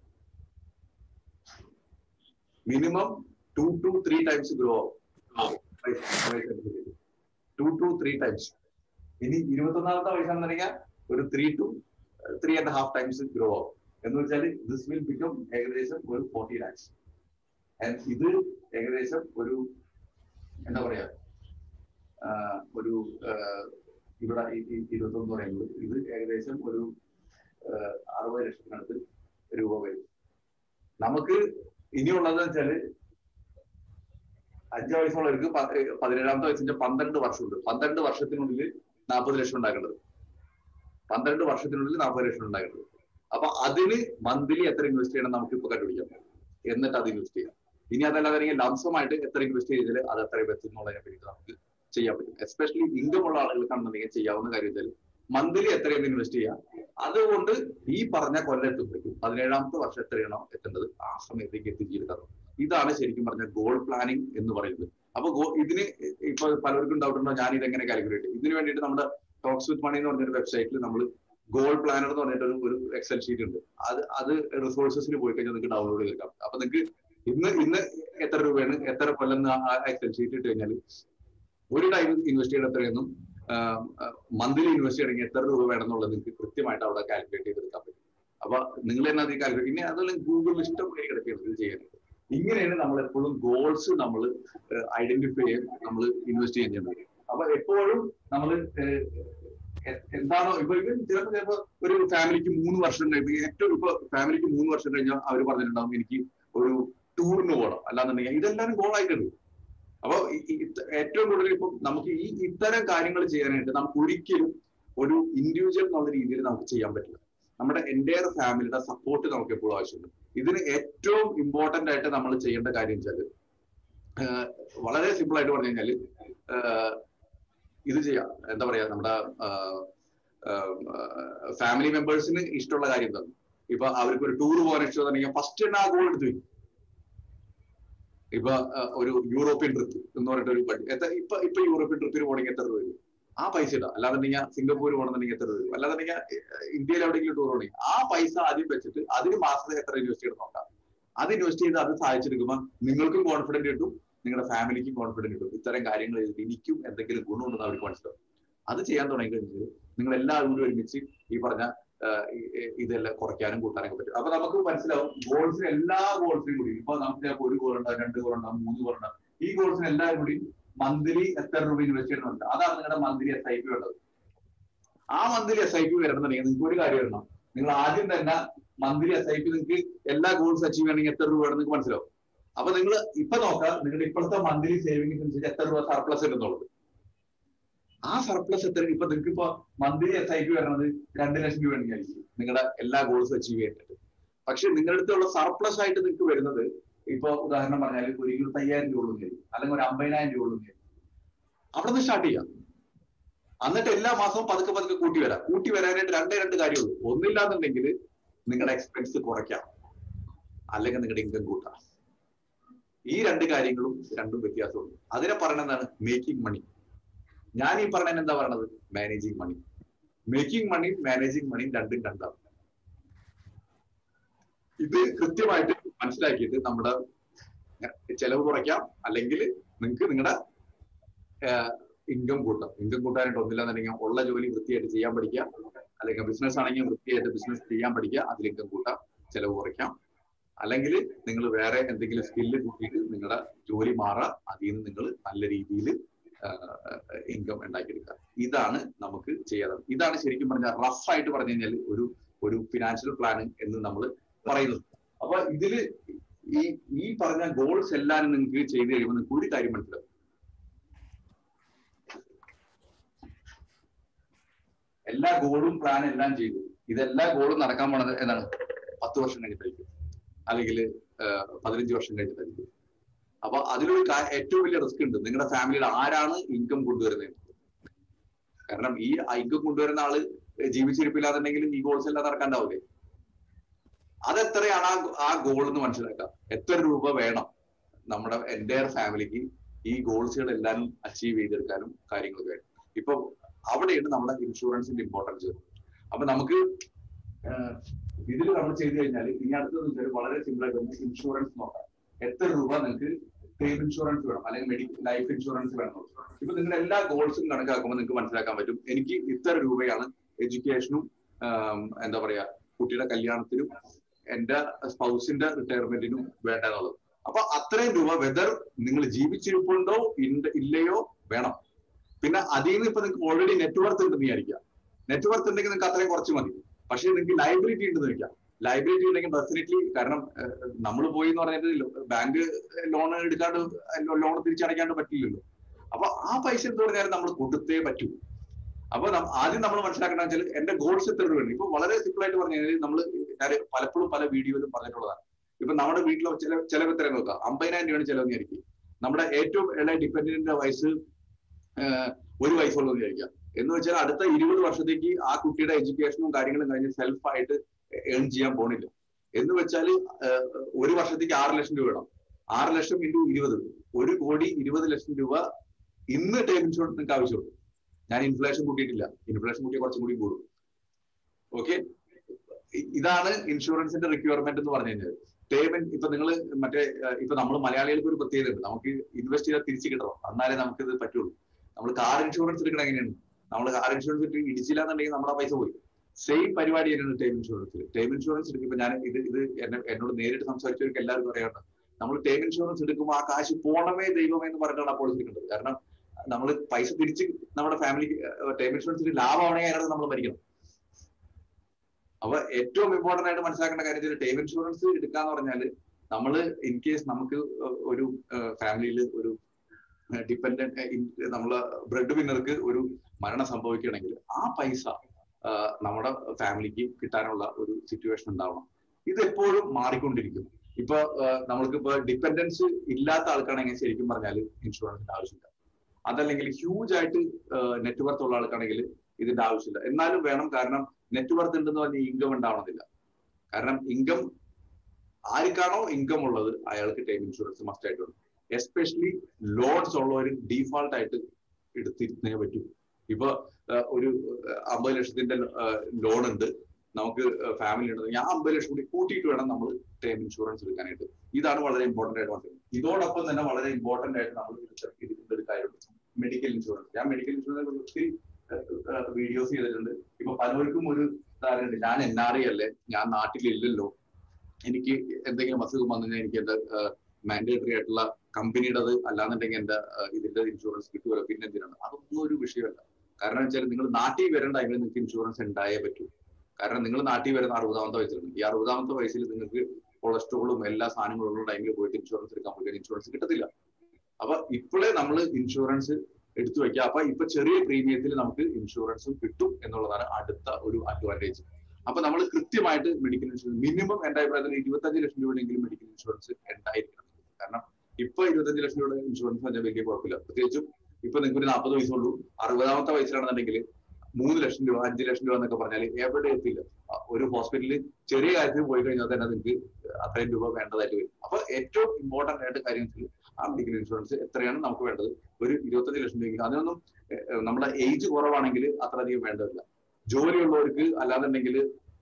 minimum two two three times grow ആവും ടു ടു ത്രീ ടൈംസ് ഇനി ഇരുപത്തൊന്നാമത്തെ വയസ്സാണെന്നുണ്ടെങ്കിൽ ഒരു three two three and half times grow ആവും എന്ന് വെച്ചാൽ ദിസ് വിൽ ബിക്കം ഏകദേശം ഒരു ഫോർട്ടി ലാക്സ് ഇത് ഏകദേശം ഒരു എന്താ പറയാ ഒരു ഇവിടെ ഇരുപത്തൊന്ന് പറയുന്നത് ഇത് ഏകദേശം ഒരു അറുപത് ലക്ഷത്തിനടുത്ത് രൂപ വരും നമുക്ക് ഇനിയുള്ളത് വെച്ചാല് അഞ്ചു വയസ്സുള്ളവർക്ക് പതിനേഴാമത്തെ വയസ്സിന്റെ പന്ത്രണ്ട് വർഷമുണ്ട് പന്ത്രണ്ട് വർഷത്തിനുള്ളിൽ നാൽപ്പത് ലക്ഷം ഉണ്ടാക്കേണ്ടത് പന്ത്രണ്ട് വർഷത്തിനുള്ളിൽ നാൽപ്പത് ലക്ഷം ഉണ്ടാക്കേണ്ടത് അപ്പൊ അതിന് മന്ത്ലി എത്ര ഇൻവെസ്റ്റ് ചെയ്യണം നമുക്ക് ഇപ്പൊ കണ്ടുപിടിക്കാം എന്നിട്ട് അത് ഇൻവെസ്റ്റ് ചെയ്യാം ഇനി അതല്ലാതെ ലംസമായിട്ട് എത്ര ഇൻവെസ്റ്റ് ചെയ്താൽ അത് എത്ര ബെസ്റ്റ് എന്നുള്ളതിനെ പറ്റി നമുക്ക് ചെയ്യാൻ പറ്റും എസ്പെഷ്യലി ഇൻകം ഉള്ള ആളുകൾക്കാണെന്നുണ്ടെങ്കിൽ ചെയ്യാവുന്ന കാര്യം വെച്ചാൽ മന്ത്ലി എത്രയെന്ന് ഇൻവെസ്റ്റ് ചെയ്യാം അതുകൊണ്ട് ഈ പറഞ്ഞ കൊല്ലെത്തുമ്പോഴേക്കും പതിനേഴാമത്തെ വർഷം എത്രയാണോ എത്തേണ്ടത് ആ സമയത്തേക്ക് എത്തിച്ചെടുക്കാം ഇതാണ് ശരിക്കും പറഞ്ഞ ഗോൾ പ്ലാനിങ് എന്ന് പറയുന്നത് അപ്പൊ ഇതിന് ഇപ്പൊ പലർക്കും ഡൗട്ട് ഉണ്ടോ ഞാൻ ഇതെങ്ങനെ കാൽക്കുലേറ്റ് ഇതിന് വേണ്ടിയിട്ട് നമ്മുടെ ടോക്സ് വിത്ത് മണി എന്ന് പറഞ്ഞൊരു വെബ്സൈറ്റിൽ നമ്മൾ ഗോൾ പ്ലാനർ എന്ന് പറഞ്ഞിട്ട് ഒരു എക്സൽ ഷീറ്റ് ഉണ്ട് അത് അത് റിസോഴ്സസിൽ പോയി കഴിഞ്ഞാൽ നിങ്ങൾക്ക് ഡൗൺലോഡ് ചെയ്തെടുക്കാം അപ്പൊ നിങ്ങൾക്ക് ഇന്ന് ഇന്ന് എത്ര രൂപയാണ് എത്ര കൊല്ലം ആ എക്സൽ ഷീറ്റ് ഇട്ട് കഴിഞ്ഞാൽ ഒരു ടൈം ഇൻവെസ്റ്റ് ചെയ്യണം എത്രയെന്നും മന്ത്ലി ഇൻവെസ്റ്റ് ചെയ്യണമെങ്കിൽ എത്ര രൂപ വേണം എന്നുള്ളത് നിങ്ങൾക്ക് കൃത്യമായിട്ട് അവിടെ കാൽക്കുലേറ്റ് ചെയ്തെടുക്കാൻ പറ്റും അപ്പൊ നിങ്ങൾ തന്നെ അത് കാൽക്കുലേറ്റ് ഇനി അതെല്ലാം ഗൂഗിളിൽ ഇഷ്ടം പോലെ കിടക്കുന്നത് ഇത് ചെയ്യാനായിട്ട് ഇങ്ങനെയാണ് നമ്മൾ എപ്പോഴും ഗോൾസ് നമ്മൾ ഐഡന്റിഫൈ ചെയ്യാൻ നമ്മൾ ഇൻവെസ്റ്റ് ചെയ്യാൻ ചെയ്യുന്നത് അപ്പൊ എപ്പോഴും നമ്മൾ എന്താണോ ഇപ്പൊ ഇത് ചിലപ്പോൾ ചിലപ്പോൾ ഒരു ഫാമിലിക്ക് മൂന്ന് വർഷം കഴിഞ്ഞ് ഏറ്റവും ഇപ്പൊ ഫാമിലിക്ക് മൂന്ന് വർഷം കഴിഞ്ഞാൽ അവർ പറഞ്ഞിട്ടുണ്ടാവും എനിക്ക് ഒരു ടൂറിന് പോകണം അല്ലാന്നുണ്ടെങ്കിൽ ഇതെല്ലാം ഗോളായിട്ടുണ്ട് അപ്പൊ ഏറ്റവും കൂടുതൽ ഇപ്പം നമുക്ക് ഈ ഇത്തരം കാര്യങ്ങൾ ചെയ്യാനായിട്ട് നമുക്ക് ഒരിക്കലും ഒരു ഇൻഡിവിജ്വൽ എന്നുള്ള രീതിയിൽ നമുക്ക് ചെയ്യാൻ പറ്റില്ല നമ്മുടെ എൻ്റയർ ഫാമിലിയുടെ സപ്പോർട്ട് നമുക്ക് എപ്പോഴും ആവശ്യമുണ്ട് ഇതിന് ഏറ്റവും ഇമ്പോർട്ടന്റ് ആയിട്ട് നമ്മൾ ചെയ്യേണ്ട കാര്യം വെച്ചാൽ വളരെ സിമ്പിൾ ആയിട്ട് പറഞ്ഞു കഴിഞ്ഞാൽ ഇത് ചെയ്യാം എന്താ പറയാ നമ്മുടെ ഫാമിലി മെമ്പേഴ്സിന് ഇഷ്ടമുള്ള കാര്യം എന്താണ് ഇപ്പൊ അവർക്ക് ഒരു ടൂർ പോകാൻ ഇഷ്ടമെന്നുണ്ടെങ്കിൽ ഫസ്റ്റ് തന്നെ ആ ഗോൾ എടുത്ത് വയ്ക്കും ഇപ്പൊ ഒരു യൂറോപ്യൻ ട്രിപ്പ് എന്ന് പറഞ്ഞിട്ട് ഒരു എത്ര ഇപ്പൊ ഇപ്പൊ യൂറോപ്യൻ ട്രിപ്പിന് പോകണമെങ്കിൽ എത്ര രൂപ വരും ആ പൈസ ഇടാം അല്ലാന്നുണ്ടെങ്കിൽ സിംഗപ്പൂർ പോകണമെന്നുണ്ടെങ്കിൽ എത്ര രൂപ വരും അല്ലാന്നുണ്ടെങ്കിൽ ഇന്ത്യയിൽ എവിടെയെങ്കിലും ടൂർ പോകണമെങ്കിൽ ആ പൈസ ആദ്യം വെച്ചിട്ട് അതിന് മാസത്തിൽ എത്ര ഇൻവെസ്റ്റ് ചെയ്ത് നോക്കാം അത് ഇൻവെസ്റ്റ് ചെയ്ത് അത് സഹായിച്ചെടുക്കുമ്പോൾ നിങ്ങൾക്കും കോൺഫിഡന്റ് കിട്ടും നിങ്ങളുടെ ഫാമിലിക്കും കോൺഫിഡന്റ് കിട്ടും ഇത്തരം കാര്യങ്ങൾ എനിക്കും എന്തെങ്കിലും ഗുണമുണ്ടെന്ന് അവർക്ക് മനസ്സിലാവും അത് ചെയ്യാൻ തുടങ്ങി കഴിഞ്ഞാൽ നിങ്ങൾ എല്ലാവരും കൂടി ഒരുമിച്ച് ഈ പറഞ്ഞ ഇതെല്ലാം കുറയ്ക്കാനും കൂട്ടാനൊക്കെ പറ്റും അപ്പൊ നമുക്ക് മനസ്സിലാവും ഗോൾസിന് എല്ലാ ഗോൾസിനും കൂടി ഇപ്പൊ നമുക്ക് ചിലപ്പോൾ ഒരു ഗോൾ ഉണ്ടാവും രണ്ട് ഗോൾ ഉണ്ടാവും മൂന്ന് ഗോൾ ഉണ്ടാവും ഈ ഗോൾസിന് എല്ലാവരും കൂടി മന്ത്ലി എത്ര രൂപ ഇൻവെസ്റ്റ് ചെയ്യണമെന്നുണ്ട് അതാണ് നിങ്ങളുടെ മന്ത്ലി എസ് ഐ പി ഉള്ളത് ആ മന്ത്ലി എസ് ഐ പി വരണമെന്നുണ്ടെങ്കിൽ നിങ്ങൾക്ക് ഒരു കാര്യം വരണം നിങ്ങൾ ആദ്യം തന്നെ മന്ത്ലി എസ് ഐ പി നിങ്ങൾക്ക് എല്ലാ ഗോൾസ് അച്ചീവ് ചെയ്യണമെങ്കിൽ എത്ര രൂപ വേണം നിങ്ങൾക്ക് മനസ്സിലാവും അപ്പൊ നിങ്ങൾ ഇപ്പൊ നോക്കാം നിങ്ങളുടെ ഇപ്പോഴത്തെ മന്ത്ലി സേവിംഗ്സ് അനുസരിച്ച് എത്ര രൂപ സർപ്ലസ് ഉണ്ടെന്നുള്ളത് ആ സർപ്ലസ് എത്ര ഇപ്പൊ നിങ്ങൾക്ക് ഇപ്പൊ മന്ത്ലി എസ് ഐ പി വരണത് രണ്ട് ലക്ഷം രൂപ ആയിരിക്കും നിങ്ങളുടെ എല്ലാ ഗോൾസും അച്ചീവ് ചെയ്യാനായിട്ട് പക്ഷെ നിങ്ങളുടെ അടുത്തുള്ള സർപ്ലസ് ആയിട്ട് നിങ്ങൾക്ക് വരുന്നത് ഇപ്പൊ ഉദാഹരണം പറഞ്ഞാൽ ഒരു ഇരുപത്തി അയ്യായിരം രൂപ ഉള്ളിൽ അല്ലെങ്കിൽ ഒരു അമ്പതിനായിരം രൂപ ഉള്ളിൽ അവിടെ നിന്ന് സ്റ്റാർട്ട് ചെയ്യാം എന്നിട്ട് എല്ലാ മാസവും പതുക്കെ പതുക്കെ കൂട്ടി വരാം കൂട്ടി വരാനായിട്ട് രണ്ടേ രണ്ട് കാര്യമുള്ളൂ ഒന്നില്ലാന്നുണ്ടെങ്കിൽ നിങ്ങളുടെ എക്സ്പെൻസ് കുറയ്ക്കാം അല്ലെങ്കിൽ നിങ്ങളുടെ ഇൻകം കൂട്ടാം ഈ രണ്ട് കാര്യങ്ങളും രണ്ടും വ്യത്യാസമുണ്ട് അതിനെ പറയുന്നത് എന്താണ് മേക്കിംഗ് മണി ഞാൻ ഈ പറഞ്ഞതിന് എന്താ പറയണത് managing money making money managing money രണ്ടും രണ്ടാണ് ഇത് കൃത്യമായിട്ട് മനസ്സിലാക്കിയിട്ട് നമ്മുടെ ചെലവ് കുറയ്ക്കാം അല്ലെങ്കിൽ നിങ്ങൾക്ക് നിങ്ങളുടെ ഇൻകം കൂട്ടാം ഇൻകം കൂട്ടാനായിട്ട് ഒന്നില്ല എന്നുണ്ടെങ്കിൽ ഉള്ള ജോലി വൃത്തിയായിട്ട് ചെയ്യാൻ പഠിക്കുക അല്ലെങ്കിൽ ബിസിനസ് ആണെങ്കിൽ വൃത്തിയായിട്ട് ബിസിനസ് ചെയ്യാൻ പഠിക്കുക അതിൽ ഇൻകം കൂട്ടാം ചെലവ് കുറയ്ക്കാം അല്ലെങ്കിൽ നിങ്ങൾ വേറെ എന്തെങ്കിലും സ്കില്ല് കൂട്ടിയിട്ട് നിങ്ങളുടെ ജോലി മാറാം അതിൽ നിന്ന് നിങ്ങൾ നല്ല രീതിയിൽ ഇൻകം ഉണ്ടാക്കിയെടുക്കുക ഇതാണ് നമുക്ക് ചെയ്യാറ് ഇതാണ് ശരിക്കും പറഞ്ഞാൽ റഫ് ആയിട്ട് പറഞ്ഞു കഴിഞ്ഞാൽ ഒരു ഒരു ഫിനാൻഷ്യൽ പ്ലാനിങ് എന്ന് നമ്മൾ പറയുന്നത് അപ്പൊ ഇതില് ഈ ഈ പറഞ്ഞ ഗോൾസ് എല്ലാം നിങ്ങൾക്ക് ചെയ്ത് കഴിയുമ്പോൾ നിങ്ങൾക്ക് ഒരു കാര്യം മനസ്സിലാവും എല്ലാ ഗോളും പ്ലാൻ എല്ലാം ചെയ്തു ഇതെല്ലാ ഗോളും നടക്കാൻ പോണത് എന്താണ് പത്ത് വർഷം കഴിഞ്ഞിട്ടായിരിക്കും അല്ലെങ്കിൽ പതിനഞ്ച് വർഷം കഴിഞ്ഞിട്ടായിരിക്കും അപ്പൊ അതിലൊരു ഏറ്റവും വലിയ റിസ്ക് ഉണ്ട് നിങ്ങളുടെ ഫാമിലിയിൽ ആരാണ് ഇൻകം കൊണ്ടുവരുന്നത് കാരണം ഈ ഇൻകം കൊണ്ടുവരുന്ന ആള് ജീവിച്ചിരിപ്പില്ലാന്നുണ്ടെങ്കിലും ഈ ഗോൾസ് എല്ലാം നടക്കാണ്ടാവില്ലേ അതെത്രയാണ് ആ ആ ഗോൾ എന്ന് മനസ്സിലാക്കാം എത്ര രൂപ വേണം നമ്മുടെ എൻ്റയർ ഫാമിലിക്ക് ഈ ഗോൾസുകൾ എല്ലാം അച്ചീവ് ചെയ്തെടുക്കാനും കാര്യങ്ങളൊക്കെ വേണം ഇപ്പൊ അവിടെയാണ് നമ്മുടെ ഇൻഷുറൻസിന്റെ ഇമ്പോർട്ടൻസ് അപ്പൊ നമുക്ക് ഇതിൽ നമ്മൾ ചെയ്തു കഴിഞ്ഞാൽ ഇനി അടുത്തത് വെച്ചാൽ വളരെ സിമ്പിൾ ആയിട്ട് നമുക്ക് ഇൻഷുറൻസ് നോക്കാം എത്ര രൂപ നിങ്ങൾക്ക് ടേം ഇൻഷുറൻസ് വേണം അല്ലെങ്കിൽ മെഡിക്കൽ ലൈഫ് ഇൻഷുറൻസ് വേണം ഇപ്പൊ നിങ്ങളുടെ എല്ലാ ഗോൾസും കണക്കാക്കുമ്പോൾ നിങ്ങൾക്ക് മനസ്സിലാക്കാൻ പറ്റും എനിക്ക് ഇത്ര രൂപയാണ് എഡ്യൂക്കേഷനും എന്താ പറയാ കുട്ടിയുടെ കല്യാണത്തിനും എന്റെ സ്പൗസിന്റെ റിട്ടയർമെന്റിനും വേണ്ടതുള്ളത് അപ്പൊ അത്രയും രൂപ വെദർ നിങ്ങൾ ജീവിച്ചിരിപ്പുണ്ടോ ഇല്ലയോ വേണം പിന്നെ അതിൽ നിന്ന് ഇപ്പൊ നിങ്ങൾക്ക് ഓൾറെഡി നെറ്റ്വർക്ക് ഉണ്ടെന്ന് വിചാരിക്കാം നെറ്റ്വർക്ക് ഉണ്ടെങ്കിൽ നിങ്ങൾക്ക് അത്രയും കുറച്ച് മതി പക്ഷേ നിങ്ങൾക്ക് ലൈബിലിറ്റി ഉണ്ടെന്ന് വെക്കാം ലൈബിലിറ്റി ഉണ്ടെങ്കിൽ ഡെഫിനറ്റ്ലി കാരണം നമ്മൾ പോയി എന്ന് പറഞ്ഞിട്ട് ബാങ്ക് ലോൺ എടുക്കാണ്ട് ലോൺ തിരിച്ചടയ്ക്കാണ്ട് പറ്റില്ലല്ലോ അപ്പൊ ആ പൈസ എന്ന് പറഞ്ഞാൽ നമ്മൾ കൊടുത്തേ പറ്റൂ അപ്പൊ ആദ്യം നമ്മൾ മനസ്സിലാക്കേണ്ട വെച്ചാൽ എന്റെ ഗോൾസ് എത്ര രൂപയാണ് ഇപ്പൊ വളരെ സിമ്പിൾ ആയിട്ട് പറഞ്ഞു കഴിഞ്ഞാൽ നമ്മൾ ഞാൻ പലപ്പോഴും പല വീഡിയോയിലും പറഞ്ഞിട്ടുള്ളതാണ് ഇപ്പൊ നമ്മുടെ വീട്ടിലെ ചില ചിലവ് എത്ര നോക്കാം അമ്പതിനായിരം രൂപയാണ് ചിലവ് വിചാരിക്കും നമ്മുടെ ഏറ്റവും ഇളയ ഡിപ്പെൻഡന്റിന്റെ വയസ്സ് ഒരു വയസ്സുള്ളത് വിചാരിക്കാം എന്ന് വെച്ചാൽ അടുത്ത ഇരുപത് വർഷത്തേക്ക് ആ കുട്ടിയുടെ എഡ്യൂക്കേഷനും കാര്യങ്ങളും കഴിഞ്ഞ് സെൽഫ് ആയിട്ട് ഏൺ ചെയ്യാൻ പോണില്ല എന്ന് വെച്ചാൽ ഒരു വർഷത്തേക്ക് ആറ് ലക്ഷം രൂപ വേണം ആറ് ലക്ഷം ഇൻറ്റു ഇരുപത് ഒരു കോടി ഇരുപത് ലക്ഷം രൂപ ഇന്ന് ടേം ഇൻഷുറൻസ് നിങ്ങൾക്ക് ആവശ്യമുള്ളൂ ഞാൻ ഇൻഫ്ലേഷൻ കൂട്ടിയിട്ടില്ല ഇൻഫ്ലേഷൻ കൂട്ടിയ കുറച്ചും കൂടി കൂടും ഓക്കെ ഇതാണ് ഇൻഷുറൻസിന്റെ റിക്വയർമെന്റ് എന്ന് പറഞ്ഞു കഴിഞ്ഞാൽ പേയ്മെന്റ് ഇപ്പൊ നിങ്ങൾ മറ്റേ ഇപ്പൊ നമ്മൾ മലയാളികൾക്ക് ഒരു പ്രത്യേകത ഉണ്ട് നമുക്ക് ഇൻവെസ്റ്റ് ചെയ്താൽ തിരിച്ചു കിട്ടണം എന്നാലേ നമുക്ക് ഇത് പറ്റുള്ളൂ നമ്മൾ കാർ ഇൻഷുറൻസ് എടുക്കണം എങ്ങനെയാണ് നമ്മൾ കാർ ഇൻഷുറൻസ് ഇട്ട് ഇടിച്ചില്ല എന്നുണ്ടെങ്കിൽ നമ്മുടെ പൈസ പോയി സെയിം പരിപാടി തന്നെയാണ് ടേം ഇൻഷുറൻസിൽ ടേം ഇൻഷുറൻസ് എടുക്കുമ്പോൾ ഞാൻ ഇത് ഇത് എന്നെ എന്നോട് നേരിട്ട് സംസാരിച്ചവർക്ക് എല്ലാവർക്കും അറിയാവുന്ന നമ്മൾ ടേം ഇൻഷുറൻസ് എടുക്കുമ്പോൾ ആ കാശ് പോണമേ ദൈവമേ എന്ന് പറഞ്ഞിട്ടാണ് ആ പോളിസി എടുക്കുന്നത് കാരണം നമ്മൾ പൈസ തിരിച്ച് നമ്മുടെ ഫാമിലിക്ക് ടേം ഇൻഷുറൻസിന് ലാഭമാണെങ്കിൽ അതിനകത്ത് നമ്മൾ ഭരിക്കണം അപ്പൊ ഏറ്റവും ഇമ്പോർട്ടന്റ് ആയിട്ട് മനസ്സിലാക്കേണ്ട കാര്യം ടേം ഇൻഷുറൻസ് എടുക്കാന്ന് പറഞ്ഞാല് നമ്മൾ ഇൻ കേസ് നമുക്ക് ഒരു ഫാമിലിയിൽ ഒരു ഡിപ്പെൻഡന്റ് നമ്മളെ ബ്രെഡ് വിന്നർക്ക് ഒരു മരണം സംഭവിക്കുകയാണെങ്കിൽ ആ പൈസ നമ്മുടെ ഫാമിലിക്ക് കിട്ടാനുള്ള ഒരു സിറ്റുവേഷൻ ഉണ്ടാവണം ഇത് എപ്പോഴും മാറിക്കൊണ്ടിരിക്കും ഇപ്പൊ നമ്മൾക്ക് ഇപ്പൊ ഡിപ്പെൻഡൻസ് ഇല്ലാത്ത ആൾക്കാണെങ്കിൽ ശരിക്കും പറഞ്ഞാൽ ഇൻഷുറൻസിന്റെ ആവശ്യമില്ല അതല്ലെങ്കിൽ ഹ്യൂജ് ആയിട്ട് നെറ്റ്വർത്ത് ഉള്ള ആൾക്കാണെങ്കിൽ ഇതിന്റെ ആവശ്യമില്ല എന്നാലും വേണം കാരണം നെറ്റ്വർത്ത് ഉണ്ടെന്ന് പറഞ്ഞാൽ ഇൻകം ഉണ്ടാവണമെന്നില്ല കാരണം ഇൻകം ആർക്കാണോ ഇൻകം ഉള്ളത് അയാൾക്ക് ടൈം ഇൻഷുറൻസ് മസ്റ്റ് ആയിട്ടുണ്ട് എസ്പെഷ്യലി ലോൺസ് ഉള്ളവർ ഡീഫാൾട്ട് ആയിട്ട് എടുത്തിരുന്നേ പറ്റൂ ഇപ്പൊ ഒരു അമ്പത് ലക്ഷത്തിന്റെ ലോൺ ഉണ്ട് നമുക്ക് ഫാമിലി ഉണ്ട് ഞാൻ അമ്പത് ലക്ഷം കൂടി കൂട്ടിയിട്ട് വേണം നമ്മൾ ടേം ഇൻഷുറൻസ് എടുക്കാനായിട്ട് ഇതാണ് വളരെ ഇമ്പോർട്ടന്റ് ആയിട്ട് പറഞ്ഞത് ഇതോടൊപ്പം തന്നെ വളരെ ഇമ്പോർട്ടന്റ് ആയിട്ട് നമ്മൾ ഒരു കാര്യമുണ്ട് മെഡിക്കൽ ഇൻഷുറൻസ് ഞാൻ മെഡിക്കൽ ഇൻഷുറൻസിനെ കുറിച്ച് ഒത്തിരി വീഡിയോസ് ചെയ്തിട്ടുണ്ട് ഇപ്പൊ പലർക്കും ഒരു ധാരണയുണ്ട് ഞാൻ എൻ ആർ ഐ അല്ലേ ഞാൻ നാട്ടിലില്ലല്ലോ എനിക്ക് എന്തെങ്കിലും അസുഖം വന്നു കഴിഞ്ഞാൽ എനിക്ക് എന്റെ മാൻഡേറ്ററി ആയിട്ടുള്ള കമ്പനിയുടേത് അല്ലാന്നുണ്ടെങ്കിൽ എന്റെ ഇതിന്റെ ഇൻഷുറൻസ് കിട്ടുമല്ലോ പിന്നെ എന്തിനാണ് അതൊന്നും ഒരു വിഷയമല്ല കാരണം വെച്ചാൽ നിങ്ങൾ നാട്ടിൽ വരേണ്ട ടൈമിൽ നിങ്ങൾക്ക് ഇൻഷുറൻസ് ഉണ്ടായേ പറ്റൂ കാരണം നിങ്ങൾ നാട്ടിൽ വരുന്ന അറുപതാമത്തെ വയസ്സിലാണ് ഈ അറുപതാമത്തെ വയസ്സിൽ നിങ്ങൾക്ക് കൊളസ്ട്രോളും എല്ലാ സാധനങ്ങളും ഉള്ള ടൈമിൽ പോയിട്ട് ഇൻഷുറൻസ് എടുക്കാൻ പറ്റുക ഇൻഷുറൻസ് കിട്ടത്തില്ല അപ്പൊ ഇപ്പോഴേ നമ്മൾ ഇൻഷുറൻസ് എടുത്തു വെക്കുക അപ്പൊ ഇപ്പൊ ചെറിയ പ്രീമിയത്തിൽ നമുക്ക് ഇൻഷുറൻസും കിട്ടും എന്നുള്ളതാണ് അടുത്ത ഒരു അഡ്വാൻറ്റേജ് അപ്പൊ നമ്മൾ കൃത്യമായിട്ട് മെഡിക്കൽ ഇൻഷുറൻസ് മിനിമം എന്റെ അഭിപ്രായത്തിൽ ഇരുപത്തഞ്ച് ലക്ഷം രൂപയെങ്കിലും മെഡിക്കൽ ഇൻഷുറൻസ് ഉണ്ടായിരിക്കണം കാരണം ഇപ്പൊ ഇരുപത്തഞ്ച് ലക്ഷം രൂപയുടെ ഇൻഷുറൻസ് പറഞ്ഞാൽ വലിയ കുഴപ്പമില്ല പ്രത്യേകിച്ചും ഇപ്പൊ നിങ്ങൾക്ക് ഒരു നാൽപ്പത് വയസ്സുള്ളൂ അറുപതാമത്തെ വയസ്സിലാണെന്നുണ്ടെങ്കിൽ മൂന്ന് ലക്ഷം രൂപ അഞ്ച് ലക്ഷം രൂപ എന്നൊക്കെ പറഞ്ഞാൽ എവിടെ എത്തില്ല ഒരു ഹോസ്പിറ്റലിൽ ചെറിയ കാര്യത്തിൽ പോയി കഴിഞ്ഞാൽ തന്നെ നിങ്ങൾക്ക് അത്രയും രൂപ വേണ്ടതായിട്ട് വരും അപ്പൊ ഏറ്റവും ഇമ്പോർട്ടന്റ് ആയിട്ട് കാര്യം ആ മെഡിക്കൽ ഇൻഷുറൻസ് എത്രയാണ് നമുക്ക് വേണ്ടത് ഒരു ഇരുപത്തഞ്ച് ലക്ഷം രൂപ അതിനൊന്നും നമ്മുടെ ഏജ് കുറവാണെങ്കിൽ അത്രയധികം വേണ്ടതില്ല ജോലിയുള്ളവർക്ക് അല്ലാന്നുണ്ടെങ്കിൽ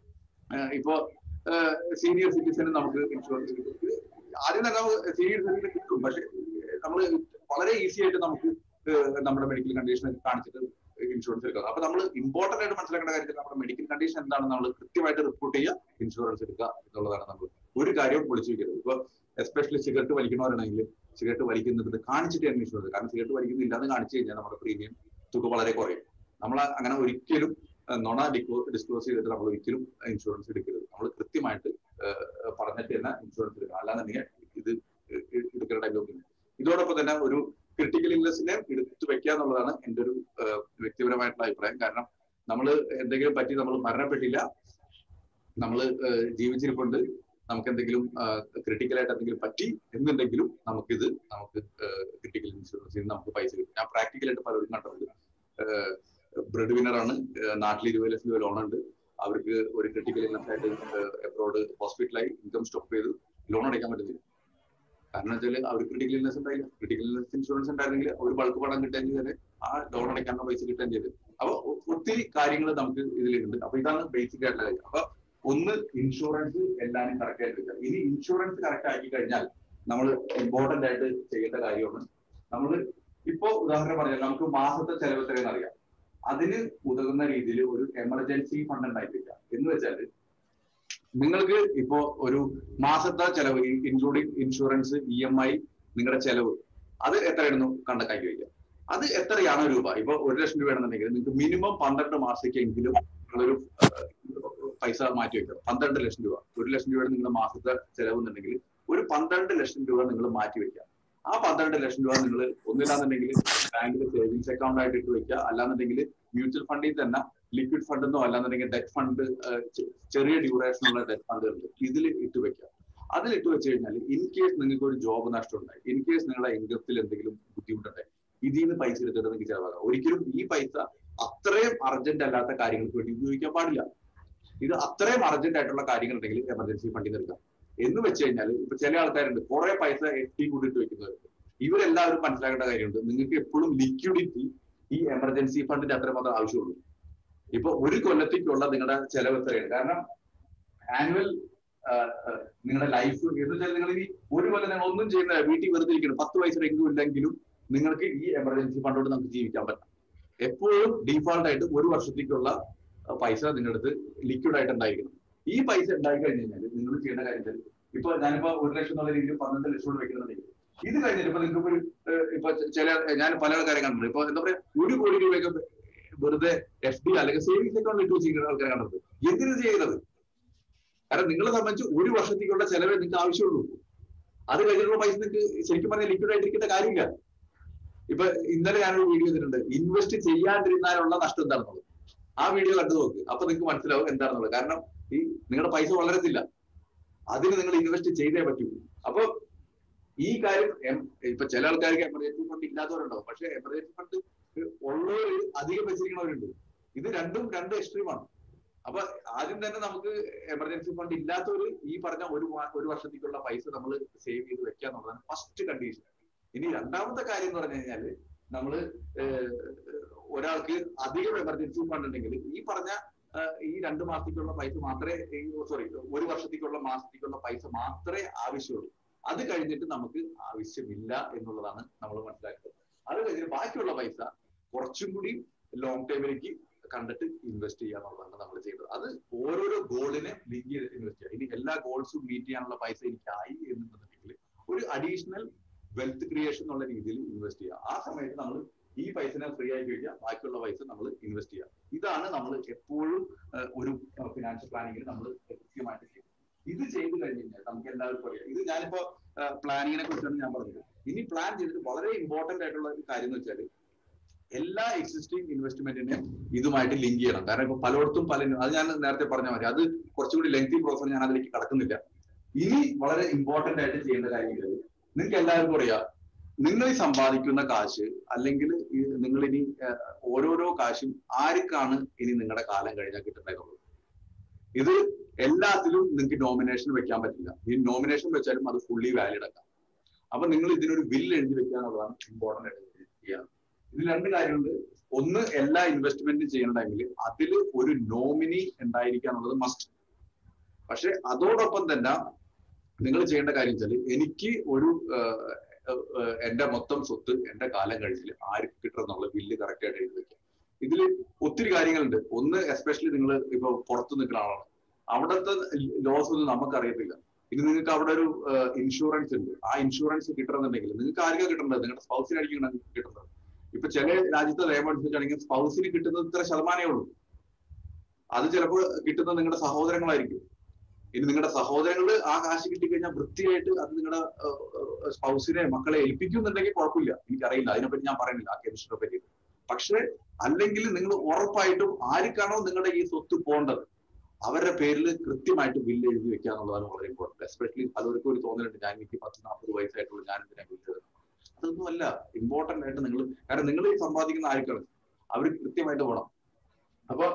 ഇപ്പോ സീനിയർ സിറ്റിസന് നമുക്ക് ഇൻഷുറൻസ് കിട്ടും ആദ്യം തന്നെ സീനിയർ സിറ്റിസന് കിട്ടും പക്ഷെ നമ്മൾ വളരെ ഈസി ആയിട്ട് നമുക്ക് നമ്മുടെ മെഡിക്കൽ കണ്ടീഷൻ കാണിച്ചിട്ട് ഇൻഷുറൻസ് എടുക്കുക അപ്പൊ നമ്മൾ ഇമ്പോർട്ടന്റ് ആയിട്ട് മനസ്സിലാക്കേണ്ട കാര്യത്തിൽ നമ്മുടെ മെഡിക്കൽ കണ്ടീഷൻ എന്താണ് നമ്മൾ കൃത്യമായിട്ട് റിപ്പോർട്ട് ചെയ്യുക ഇൻഷുറൻസ് എടുക്കുക എന്നുള്ളതാണ് നമ്മൾ ഒരു കാര്യവും പൊളിച്ചു വെക്കരുത് ഇപ്പൊ എസ്പെഷ്യലി സിഗരറ്റ് വലിക്കുന്നവരാണെങ്കിൽ സിഗരറ്റ് വലിക്കുന്നത് കാണിച്ചിട്ട് തന്നെ ഇൻഷുറൻസ് കാരണം സിഗരറ്റ് വലിക്കുന്നില്ലാന്ന് കാണിച്ചു കഴിഞ്ഞാൽ നമ്മുടെ പ്രീമിയം തുക വളരെ കുറയും നമ്മൾ അങ്ങനെ ഒരിക്കലും നൊണ ഡിക്കോ ഡിസ്ക്ലോസ് ചെയ്തിട്ട് നമ്മൾ ഒരിക്കലും ഇൻഷുറൻസ് എടുക്കരുത് നമ്മൾ കൃത്യമായിട്ട് പറഞ്ഞിട്ട് തന്നെ ഇൻഷുറൻസ് എടുക്കണം അല്ലാന്നുണ്ടെങ്കിൽ ഇത് എടുക്കുന്ന ടൈമിലൊക്കെ ഇതോടൊപ്പം തന്നെ ഒരു ക്രിട്ടിക്കൽ ഇൽനെസ്സിനെ എടുത്തു വെക്കുക എന്നുള്ളതാണ് എൻ്റെ ഒരു വ്യക്തിപരമായിട്ടുള്ള അഭിപ്രായം കാരണം നമ്മൾ എന്തെങ്കിലും പറ്റി നമ്മൾ മരണപ്പെട്ടില്ല നമ്മൾ ജീവിച്ചിരിപ്പുണ്ട് നമുക്ക് എന്തെങ്കിലും ക്രിട്ടിക്കൽ ആയിട്ട് എന്തെങ്കിലും പറ്റി എന്നുണ്ടെങ്കിലും നമുക്കിത് നമുക്ക് ക്രിട്ടിക്കൽ ഇൻഷുറൻസിൽ നിന്ന് നമുക്ക് പൈസ കിട്ടും ഞാൻ പ്രാക്ടിക്കലായിട്ട് പലരും കണ്ടിട്ടുണ്ട് ബ്രെഡ് വിന്നറാണ് നാട്ടിൽ ഇരുപത് ലക്ഷം രൂപ ലോൺ ഉണ്ട് അവർക്ക് ഒരു ക്രിട്ടിക്കൽ ഇൽനസ് ആയിട്ട് എബ്രോഡ് ഹോസ്പിറ്റലായി ഇൻകം സ്റ്റോപ്പ് ചെയ്തു ലോൺ അടയ്ക്കാൻ പറ്റുന്നില്ല കാരണം വെച്ചാൽ അവർ ക്രിട്ടിക്കൽ ഇൽനെസ് ഉണ്ടായില്ല ക്രിട്ടിക്കൽ ഇൽനെസ് ഇൻഷുറൻസ് ഉണ്ടായിരുന്നെങ്കിൽ ഒരു ബൾക്ക് പണം കിട്ടാൻ ചെയ്താൽ ആ ലോൺ അടയ്ക്കാനുള്ള പൈസ കിട്ടാൻ ചെയ്തത് അപ്പൊ ഒത്തിരി കാര്യങ്ങൾ നമുക്ക് ഇതിലുണ്ട് അപ്പൊ ഇതാണ് ബേസിക് ആയിട്ടുള്ള കാര്യം അപ്പൊ ഒന്ന് ഇൻഷുറൻസ് എല്ലാവരും കറക്റ്റ് ആയിട്ട് വെക്കുക ഇനി ഇൻഷുറൻസ് കറക്റ്റ് ആക്കി കഴിഞ്ഞാൽ നമ്മൾ ഇമ്പോർട്ടന്റ് ആയിട്ട് ചെയ്യേണ്ട കാര്യമാണ് നമ്മൾ ഇപ്പോ ഉദാഹരണം പറഞ്ഞാൽ നമുക്ക് മാസത്തെ ചെലവ് എത്രയെന്ന് അറിയാം അതിന് ഉതകുന്ന രീതിയിൽ ഒരു എമർജൻസി ഫണ്ട് ഉണ്ടാക്കിയിരിക്കുക എന്ന് വെച്ചാൽ നിങ്ങൾക്ക് ഇപ്പോ ഒരു മാസത്തെ ചെലവ് including insurance E M I നിങ്ങളുടെ ചെലവ് അത് എത്രയായിരുന്നു കണക്കാക്കി വയ്ക്കുക അത് എത്രയാണ് രൂപ ഇപ്പൊ ഒരു ലക്ഷം രൂപ ആണെന്നുണ്ടെങ്കിൽ നിങ്ങൾക്ക് മിനിമം പന്ത്രണ്ട് മാസത്തേക്കെങ്കിലും നിങ്ങളൊരു പൈസ മാറ്റി വെക്കുക പന്ത്രണ്ട് ലക്ഷം രൂപ ഒരു ലക്ഷം രൂപയുടെ നിങ്ങളുടെ മാസത്തെ ചെലവ് എന്നുണ്ടെങ്കിൽ ഒരു പന്ത്രണ്ട് ലക്ഷം രൂപ നിങ്ങൾ മാറ്റി വെക്കുക ആ പന്ത്രണ്ട് ലക്ഷം രൂപ നിങ്ങൾ ഒന്നില്ലാന്നുണ്ടെങ്കിൽ ബാങ്കിൽ സേവിങ്സ് അക്കൗണ്ട് ആയിട്ട് ഇട്ട് വെക്കുക അല്ലാന്നുണ്ടെങ്കിൽ മ്യൂച്വൽ ഫണ്ടിൽ തന്നെ ലിക്വിഡ് ഫണ്ട് എന്നോ അല്ലാന്നുണ്ടെങ്കിൽ ഡെറ്റ് ഫണ്ട് ചെറിയ ഡ്യൂറേഷൻ ഉള്ള ഡെറ്റ് ഫണ്ട് ഉണ്ട് ഇതിൽ ഇട്ട് വെക്കുക അതിൽ ഇട്ട് വെച്ച് കഴിഞ്ഞാൽ ഇൻ കേസ് നിങ്ങൾക്ക് ഒരു ജോബ് നഷ്ടം ഉണ്ടായി ഇൻ കേസ് നിങ്ങളുടെ ഇൻകത്തിൽ എന്തെങ്കിലും ബുദ്ധിമുട്ടുണ്ടായി ഇതിൽ നിന്ന് പൈസ എടുത്തിട്ട് നിങ്ങൾക്ക് ചെലവാക്കാം ഒരിക്കലും ഈ പൈസ അത്രയും അർജന്റ് അല്ലാത്ത കാര്യങ്ങൾക്ക് വേണ്ടി ഉപയോഗിക്കാൻ പാടില്ല ഇത് അത്രയും അർജന്റ് ആയിട്ടുള്ള കാര്യങ്ങൾ ഉണ്ടെങ്കിൽ എമർജൻസി ഫണ്ടിൽ എടുക്കാം എന്ന് വെച്ച് കഴിഞ്ഞാൽ ഇപ്പൊ ചില ആൾക്കാരുണ്ട് കുറെ പൈസ എഫ് ടി കൂട്ടിട്ട് വെക്കുന്നവരുണ്ട് ഇവരെല്ലാവരും മനസ്സിലാക്കേണ്ട കാര്യമുണ്ട് നിങ്ങൾക്ക് എപ്പോഴും ലിക്വിഡിറ്റി ഈ എമർജൻസി ഫണ്ടിന്റെ അത്ര മാത്രം ആവശ്യമുള്ളൂ ഇപ്പൊ ഒരു കൊല്ലത്തേക്കുള്ള നിങ്ങളുടെ ചെലവ് എത്രയാണ് കാരണം ആനുവൽ നിങ്ങളുടെ ലൈഫ് എന്ന് വെച്ചാൽ നിങ്ങൾ ഇനി ഒരു കൊല്ലം നിങ്ങൾ ഒന്നും ചെയ്യുന്ന വീട്ടിൽ വെറുതെ ഇരിക്കണം പത്ത് വയസ്സിൽ എങ്കിലും ഇല്ലെങ്കിലും നിങ്ങൾക്ക് ഈ എമർജൻസി ഫണ്ടോട് നമുക്ക് ജീവിക്കാൻ പറ്റും എപ്പോഴും ഡീഫാൾട്ട് ആയിട്ട് ഒരു വർഷത്തേക്കുള്ള പൈസ നിങ്ങളുടെ അടുത്ത് ലിക്വിഡ് ആയിട്ട് ഉണ്ടായിരിക്കണം ഈ പൈസ ഉണ്ടായി കഴിഞ്ഞ് കഴിഞ്ഞാൽ നിങ്ങൾ ചെയ്യേണ്ട കാര്യം ഇപ്പൊ ഞാനിപ്പോ ഒരു ലക്ഷം എന്നുള്ള രീതിയിൽ പന്ത്രണ്ട് ലക്ഷം കൊണ്ട് വെക്കുന്നുണ്ടെങ്കിൽ ഇത് കഴിഞ്ഞിട്ട് ഇപ്പൊ നിങ്ങൾക്ക് ഒരു ഇപ്പൊ ചില ഞാൻ പല ആൾക്കാരെ കണ്ടിട്ടുണ്ട് ഇപ്പൊ എന്താ പറയാ ഒരു കോടി രൂപയൊക്കെ വെറുതെ എഫ് ഡി അല്ലെങ്കിൽ സേവിങ്സ് അക്കൗണ്ട് ഇട്ട് വെച്ചിരിക്കുന്ന ആൾക്കാരെ കണ്ടത് എന്തിനു ചെയ്യുന്നത് കാരണം നിങ്ങളെ സംബന്ധിച്ച് ഒരു വർഷത്തേക്കുള്ള ചെലവേ നിങ്ങൾക്ക് ആവശ്യമുള്ളൂ അത് കഴിഞ്ഞിട്ടുള്ള പൈസ നിങ്ങൾക്ക് ശരിക്കും പറഞ്ഞാൽ ലിക്വിഡ് ആയിട്ടിരിക്കേണ്ട കാര്യമില്ല ഇപ്പൊ ഇന്നലെ ഞാനൊരു വീഡിയോ ചെയ്തിട്ടുണ്ട് ഇൻവെസ്റ്റ് ചെയ്യാണ്ടിരുന്നാലുള്ള നഷ്ടം എന്താണെന്നുള്ളത് ആ വീഡിയോ കണ്ടു നോക്ക് അപ്പൊ നിങ്ങൾക്ക് മനസ്സിലാവും എന്താണെന്നുള്ളത് കാരണം ഈ നിങ്ങളുടെ പൈസ വളരത്തില്ല അതിന് നിങ്ങൾ ഇൻവെസ്റ്റ് ചെയ്തേ പറ്റൂ അപ്പൊ ഈ കാര്യം ഇപ്പൊ ചില ആൾക്കാർക്ക് എമർജൻസി ഫണ്ട് ഇല്ലാത്തവരുണ്ടാവും പക്ഷെ എമർജൻസി ഫണ്ട് ഉള്ളവർ അധികം വെച്ചിരിക്കുന്നവരുണ്ട് ഇത് രണ്ടും രണ്ട് എക്സ്ട്രീമാണ് അപ്പൊ ആദ്യം തന്നെ നമുക്ക് എമർജൻസി ഫണ്ട് ഇല്ലാത്തവർ ഈ പറഞ്ഞ ഒരു ഒരു വർഷത്തേക്കുള്ള പൈസ നമ്മൾ സേവ് ചെയ്ത് വെക്കുക എന്നുള്ളതാണ് ഫസ്റ്റ് കണ്ടീഷൻ ഇനി രണ്ടാമത്തെ കാര്യം എന്ന് പറഞ്ഞു കഴിഞ്ഞാല് നമ്മള് ഒരാൾക്ക് അധികം എമർജൻസി ഫണ്ട് ഉണ്ടെങ്കിൽ ഈ പറഞ്ഞ ഈ രണ്ട് മാസത്തേക്കുള്ള പൈസ മാത്രമേ സോറി ഒരു വർഷത്തേക്കുള്ള മാസത്തേക്കുള്ള പൈസ മാത്രമേ ആവശ്യമുള്ളൂ അത് കഴിഞ്ഞിട്ട് നമുക്ക് ആവശ്യമില്ല എന്നുള്ളതാണ് നമ്മൾ മനസ്സിലാക്കുന്നത് അത് കഴിഞ്ഞിട്ട് ബാക്കിയുള്ള പൈസ കുറച്ചും കൂടി ലോങ് ടൈമിലേക്ക് കണ്ടിട്ട് ഇൻവെസ്റ്റ് ചെയ്യുക എന്നുള്ളതാണ് നമ്മൾ ചെയ്യുന്നത് അത് ഓരോരോ ഗോളിനെ ലിങ്ക് ചെയ്തിട്ട് ഇൻവെസ്റ്റ് ചെയ്യുക ഇനി എല്ലാ ഗോൾസും മീറ്റ് ചെയ്യാനുള്ള പൈസ എനിക്കായി എന്നുണ്ടെന്നുണ്ടെങ്കിൽ ഒരു അഡീഷണൽ വെൽത്ത് ക്രിയേഷൻ എന്നുള്ള രീതിയിൽ ഇൻവെസ്റ്റ് ചെയ്യുക ആ സമയത്ത് നമ്മൾ ഈ പൈസനെ ഫ്രീ ആയി കഴിക്കുക ബാക്കിയുള്ള പൈസ നമ്മൾ ഇൻവെസ്റ്റ് ചെയ്യുക ഇതാണ് നമ്മൾ എപ്പോഴും ഒരു ഫിനാൻഷ്യൽ പ്ലാനിങ്ങിൽ നമ്മൾ കൃത്യമായിട്ട് ചെയ്യുന്നത് ഇത് ചെയ്തു കഴിഞ്ഞ് കഴിഞ്ഞാൽ നമുക്ക് എല്ലാവർക്കും അറിയാം ഇത് ഞാനിപ്പോ പ്ലാനിങ്ങിനെ കുറിച്ചാണ് ഞാൻ പറഞ്ഞത് ഇനി പ്ലാൻ ചെയ്തിട്ട് വളരെ ഇമ്പോർട്ടന്റ് ആയിട്ടുള്ള ഒരു കാര്യം എന്ന് വെച്ചാൽ എല്ലാ എക്സിസ്റ്റിംഗ് ഇൻവെസ്റ്റ്മെന്റിനെ ഇതുമായിട്ട് ലിങ്ക് ചെയ്യണം കാരണം ഇപ്പൊ പലയിടത്തും പല അത് ഞാൻ നേരത്തെ പറഞ്ഞ മാതിരി അത് കുറച്ചുകൂടി ലെങ്തി പ്രോസസ് ഞാൻ അതിലേക്ക് കടക്കുന്നില്ല ഇനി വളരെ ഇമ്പോർട്ടന്റ് ആയിട്ട് ചെയ്യേണ്ട കാര്യങ്ങൾ നിങ്ങൾക്ക് എല്ലാവർക്കും അറിയാം നിങ്ങൾ ഈ സമ്പാദിക്കുന്ന കാശ് അല്ലെങ്കിൽ നിങ്ങൾ ഇനി ഓരോരോ കാശും ആർക്കാണ് ഇനി നിങ്ങളുടെ കാലം കഴിഞ്ഞാൽ കിട്ടുന്നത് ഇത് എല്ലാത്തിലും നിങ്ങൾക്ക് നോമിനേഷൻ വെക്കാൻ പറ്റില്ല ഈ നോമിനേഷൻ വെച്ചാലും അത് ഫുള്ളി വാലിഡ് ആക്കാം അപ്പൊ നിങ്ങൾ ഇതിനൊരു ബില്ല് എഴുതി വെക്കുക എന്നുള്ളതാണ് ഇമ്പോർട്ടന്റ് ആയിട്ട് ചെയ്യണം ഇതിൽ രണ്ട് കാര്യമുണ്ട് ഒന്ന് എല്ലാ ഇൻവെസ്റ്റ്മെന്റും ചെയ്യുന്ന ടൈമിൽ അതിൽ ഒരു നോമിനി ഉണ്ടായിരിക്കുക എന്നുള്ളത് മസ്റ്റ് പക്ഷെ അതോടൊപ്പം തന്നെ നിങ്ങൾ ചെയ്യേണ്ട കാര്യം വെച്ചാൽ എനിക്ക് ഒരു എന്റെ മൊത്തം സ്വത്ത് എന്റെ കാലം കഴിഞ്ഞിൽ ആർക്ക് കിട്ടണമെന്നുള്ള ബില്ല് കറക്റ്റ് ആയിട്ട് എഴുതി വെക്കുക ഇതിൽ ഒത്തിരി കാര്യങ്ങളുണ്ട് ഒന്ന് എസ്പെഷ്യലി നിങ്ങൾ ഇപ്പൊ പുറത്ത് നിൽക്കുന്ന ആളാണ് അവിടുത്തെ ലോസ് ഒന്നും നമുക്കറിയത്തില്ല ഇനി നിങ്ങൾക്ക് അവിടെ ഒരു ഇൻഷുറൻസ് ഉണ്ട് ആ ഇൻഷുറൻസ് കിട്ടണമെന്നുണ്ടെങ്കിൽ നിങ്ങൾക്ക് ആർക്കാ കിട്ടേണ്ടത് നിങ്ങളുടെ സ്പൗസിനായിരിക്കും കിട്ടുന്നത് ഇപ്പൊ ചില രാജ്യത്തെ നിയമം അനുസരിച്ചാണെങ്കിൽ സ്പൗസിന് കിട്ടുന്നത് ഇത്ര ശതമാനമേ ഉള്ളൂ അത് ചിലപ്പോൾ കിട്ടുന്നത് നിങ്ങളുടെ സഹോദരങ്ങളായിരിക്കും ഇനി നിങ്ങളുടെ സഹോദരങ്ങൾ ആ കാശ് കിട്ടിക്കഴിഞ്ഞാൽ വൃത്തിയായിട്ട് അത് നിങ്ങളുടെ സ്പൗസിനെ മക്കളെ ഏൽപ്പിക്കുന്നുണ്ടെങ്കിൽ കുഴപ്പമില്ല എനിക്കറിയില്ല അതിനെപ്പറ്റി ഞാൻ പറയുന്നില്ല ആ കെമിസ്ട്രിയെ പറ്റി പക്ഷെ അല്ലെങ്കിൽ നിങ്ങൾ ഉറപ്പായിട്ടും ആർക്കാണോ നിങ്ങളുടെ ഈ സ്വത്ത് പോകേണ്ടത് അവരുടെ പേരിൽ കൃത്യമായിട്ട് ബില്ല് എഴുതി വെക്കുക എന്നുള്ളതാണ് വളരെ ഇമ്പോർട്ടന്റ് എസ്പെഷ്യലി പലർക്കും ഒരു തോന്നലുണ്ട് ഞാൻ എനിക്ക് പത്ത് നാൽപ്പത് വയസ്സായിട്ടുള്ളൂ ഞാൻ എന്തിനാ ബില്ല് അതൊന്നും അല്ല ഇമ്പോർട്ടന്റ് ആയിട്ട് നിങ്ങൾ കാരണം നിങ്ങൾ ഈ സമ്പാദിക്കുന്ന ആർക്കാണ് അവർ കൃത്യമായിട്ട് പോകണം അപ്പൊ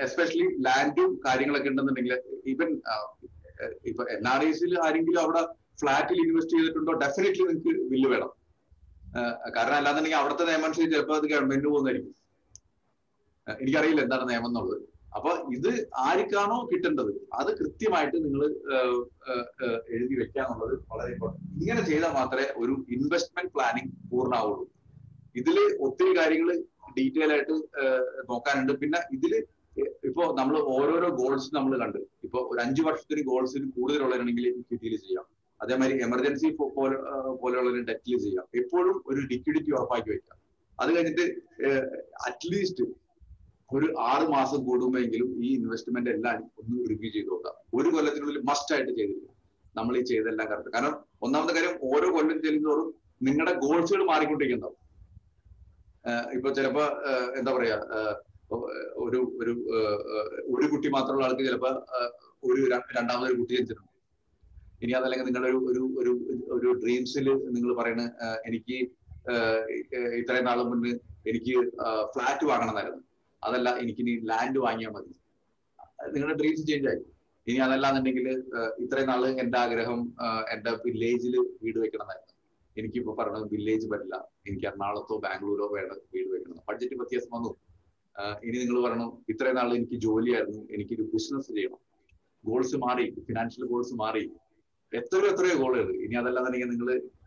എസ്പെഷ്യലി ലാൻഡും കാര്യങ്ങളൊക്കെ ഉണ്ടെന്നുണ്ടെങ്കിൽ ഈവൻ ഇപ്പൊ എൻ ആർ ഐസിൽ ആരെങ്കിലും അവിടെ ഫ്ലാറ്റിൽ ഇൻവെസ്റ്റ് ചെയ്തിട്ടുണ്ടോ ഡെഫിനറ്റ്ലി നിങ്ങൾക്ക് ബില്ല് വേണം കാരണം അല്ലാന്നുണ്ടെങ്കിൽ അവിടുത്തെ നിയമം അനുസരിച്ച് ചിലപ്പോൾ അത് ഗവൺമെന്റ് പോകുന്നതായിരിക്കും എനിക്കറിയില്ല എന്താണ് നിയമം എന്നുള്ളത് അപ്പൊ ഇത് ആർക്കാണോ കിട്ടേണ്ടത് അത് കൃത്യമായിട്ട് നിങ്ങൾ എഴുതി വെക്കാന്നുള്ളത് വളരെ ഇമ്പോർട്ടൻറ്റ് ഇങ്ങനെ ചെയ്താൽ മാത്രമേ ഒരു ഇൻവെസ്റ്റ്മെന്റ് പ്ലാനിങ് പൂർണ്ണമാവുള്ളൂ ഇതില് ഒത്തിരി കാര്യങ്ങൾ ഡീറ്റെയിൽ ആയിട്ട് നോക്കാനുണ്ട് പിന്നെ ഇതില് ഇപ്പോ നമ്മൾ ഓരോരോ ഗോൾസ് നമ്മൾ കണ്ട് ഇപ്പൊ ഒരു അഞ്ചു വർഷത്തിന് ഗോൾസിന് കൂടുതലുള്ളവരാണെങ്കിൽ ഇക്വിറ്റിയിൽ ചെയ്യാം അതേമാതിരി എമർജൻസി പോലെ പോലെയുള്ളവര് ഡെറ്റിൽ ചെയ്യാം എപ്പോഴും ഒരു ലിക്വിഡിറ്റി ഉറപ്പാക്കി വെക്കാം അത് കഴിഞ്ഞിട്ട് അറ്റ്ലീസ്റ്റ് ഒരു ആറ് മാസം കൂടുമ്പോഴെങ്കിലും ഈ ഇൻവെസ്റ്റ്മെന്റ് എല്ലാം ഒന്ന് റിവ്യൂ ചെയ്ത് നോക്കാം ഒരു കൊല്ലത്തിനുള്ളിൽ മസ്റ്റ് ആയിട്ട് ചെയ്തിരിക്കും നമ്മൾ ഈ ചെയ്തെല്ലാം കറക്റ്റ് കാരണം ഒന്നാമത്തെ കാര്യം ഓരോ കൊല്ലം ചെല്ലുന്നതോറും നിങ്ങളുടെ ഗോൾസുകൾ മാറിക്കൊണ്ടിരിക്കുന്നുണ്ടാവും ഇപ്പൊ ചിലപ്പോ എന്താ പറയാ ഒരു ഒരു ഒരു കുട്ടി മാത്രമുള്ള ആൾക്ക് ചിലപ്പോ ഒരു രണ്ടാമതൊരു കുട്ടി ജനിച്ചിട്ടുണ്ട് ഇനി അതല്ലെങ്കിൽ നിങ്ങളുടെ ഒരു ഒരു ഒരു ഒരു ഡ്രീംസിൽ നിങ്ങൾ പറയണ എനിക്ക് ഇത്രയും നാളും മുന്നേ എനിക്ക് ഫ്ലാറ്റ് വാങ്ങണമെന്നായിരുന്നു അതല്ല എനിക്ക് ഇനി ലാൻഡ് വാങ്ങിയാൽ മതി നിങ്ങളുടെ ഡ്രീംസ് ചേഞ്ച് ആയി ഇനി അതല്ലാന്നുണ്ടെങ്കിൽ ഇത്രയും നാള് എന്റെ ആഗ്രഹം എന്റെ വില്ലേജിൽ വീട് വെക്കണമെന്നായിരുന്നു എനിക്കിപ്പോ പറയണത് വില്ലേജ് പറ്റില്ല എനിക്ക് എറണാകുളത്തോ ബാംഗ്ലൂരോ വേണം വീട് വെക്കണം ബഡ്ജറ്റ് വ്യത്യാസം വന്നു ഇനി നിങ്ങൾ പറയണം ഇത്രയും നാൾ എനിക്ക് ജോലിയായിരുന്നു എനിക്കൊരു ബിസിനസ് ചെയ്യണം ഗോൾസ് മാറി ഫിനാൻഷ്യൽ ഗോൾസ് മാറി എത്രയോ എത്രയോ ഗോളുകൾ ഇനി അതല്ലാന്നുണ്ടെങ്കിൽ നിങ്ങൾ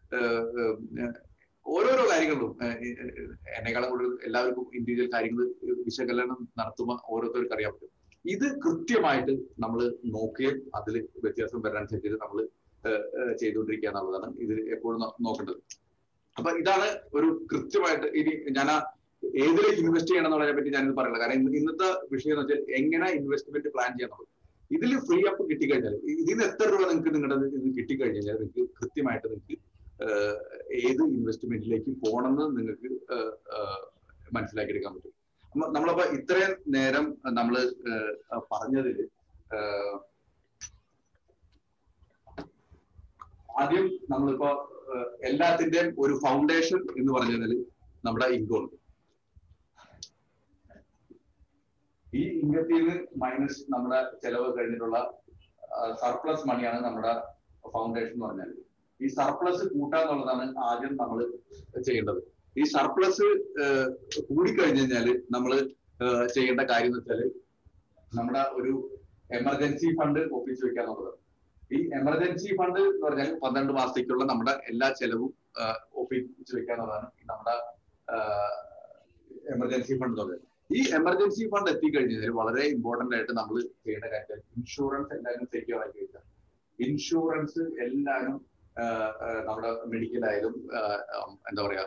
ഓരോരോ കാര്യങ്ങളിലും എന്നെക്കാളും കൂടുതൽ എല്ലാവർക്കും ഇൻഡിവിജ്വൽ കാര്യങ്ങൾ വിശകലനം നടത്തുമ്പോൾ ഓരോരുത്തർക്ക് അറിയാൻ പറ്റും ഇത് കൃത്യമായിട്ട് നമ്മൾ നോക്കുകയും അതിൽ വ്യത്യാസം വരാനനുസരിച്ച് നമ്മൾ ചെയ്തുകൊണ്ടിരിക്കുക എന്നുള്ളതാണ് ഇതിൽ എപ്പോഴും നോക്കേണ്ടത് അപ്പൊ ഇതാണ് ഒരു കൃത്യമായിട്ട് ഇനി ഞാൻ ഏതിലേക്ക് ഇൻവെസ്റ്റ് ചെയ്യണം എന്നുള്ളതിനെ പറ്റി ഞാനിത് പറയില്ല കാരണം ഇന്നത്തെ വിഷയം എന്ന് വെച്ചാൽ എങ്ങനെ ഇൻവെസ്റ്റ്മെന്റ് പ്ലാൻ ചെയ്യണം ഇതിൽ ഫ്രീ അപ്പ് കിട്ടിക്കഴിഞ്ഞാൽ ഇതിന് എത്ര രൂപ നിങ്ങൾക്ക് നിങ്ങളുടെ ഇത് കിട്ടിക്കഴിഞ്ഞാൽ നിങ്ങൾക്ക് കൃത്യമായിട്ട് നിങ്ങൾക്ക് ഏത് ഇൻവെസ്റ്റ്മെന്റിലേക്ക് പോകണമെന്ന് നിങ്ങൾക്ക് മനസ്സിലാക്കിയെടുക്കാൻ പറ്റും നമ്മളപ്പോ ഇത്രയും നേരം നമ്മൾ പറഞ്ഞതിൽ ആദ്യം നമ്മളിപ്പോ എല്ലാത്തിന്റെയും ഒരു ഫൗണ്ടേഷൻ എന്ന് പറഞ്ഞാൽ നമ്മുടെ ഇൻകം ഈ ഇൻകത്തിൽ നിന്ന് മൈനസ് നമ്മുടെ ചെലവ് കഴിഞ്ഞിട്ടുള്ള സർപ്ലസ് മണിയാണ് നമ്മുടെ ഫൗണ്ടേഷൻ എന്ന് പറഞ്ഞാൽ ഈ സർപ്ലസ് കൂട്ടുക എന്നുള്ളതാണ് ആദ്യം നമ്മൾ ചെയ്യേണ്ടത് ഈ സർപ്ലസ് കൂടിക്കഴിഞ്ഞു കഴിഞ്ഞാൽ നമ്മൾ ചെയ്യേണ്ട കാര്യം എന്ന് വെച്ചാൽ നമ്മുടെ ഒരു എമർജൻസി ഫണ്ട് ഒപ്പിച്ചു വെക്കുക എന്നുള്ളത് ഈ എമർജൻസി ഫണ്ട് എന്ന് പറഞ്ഞാൽ പന്ത്രണ്ട് മാസത്തേക്കുള്ള നമ്മുടെ എല്ലാ ചെലവും ഒപ്പിച്ചു വെക്കുക എന്നുള്ളതാണ് നമ്മുടെ എമർജൻസി ഫണ്ട് എന്ന് പറയുന്നത് ഈ എമർജൻസി ഫണ്ട് എത്തിക്കഴിഞ്ഞാൽ വളരെ ഇമ്പോർട്ടന്റ് ആയിട്ട് നമ്മൾ ചെയ്യേണ്ട കാര്യം ഇൻഷുറൻസ് എല്ലാവരും സെക്യൂർ ആക്കി വെക്കുക ഇൻഷുറൻസ് എല്ലാവരും നമ്മുടെ മെഡിക്കൽ ആയാലും എന്താ പറയാ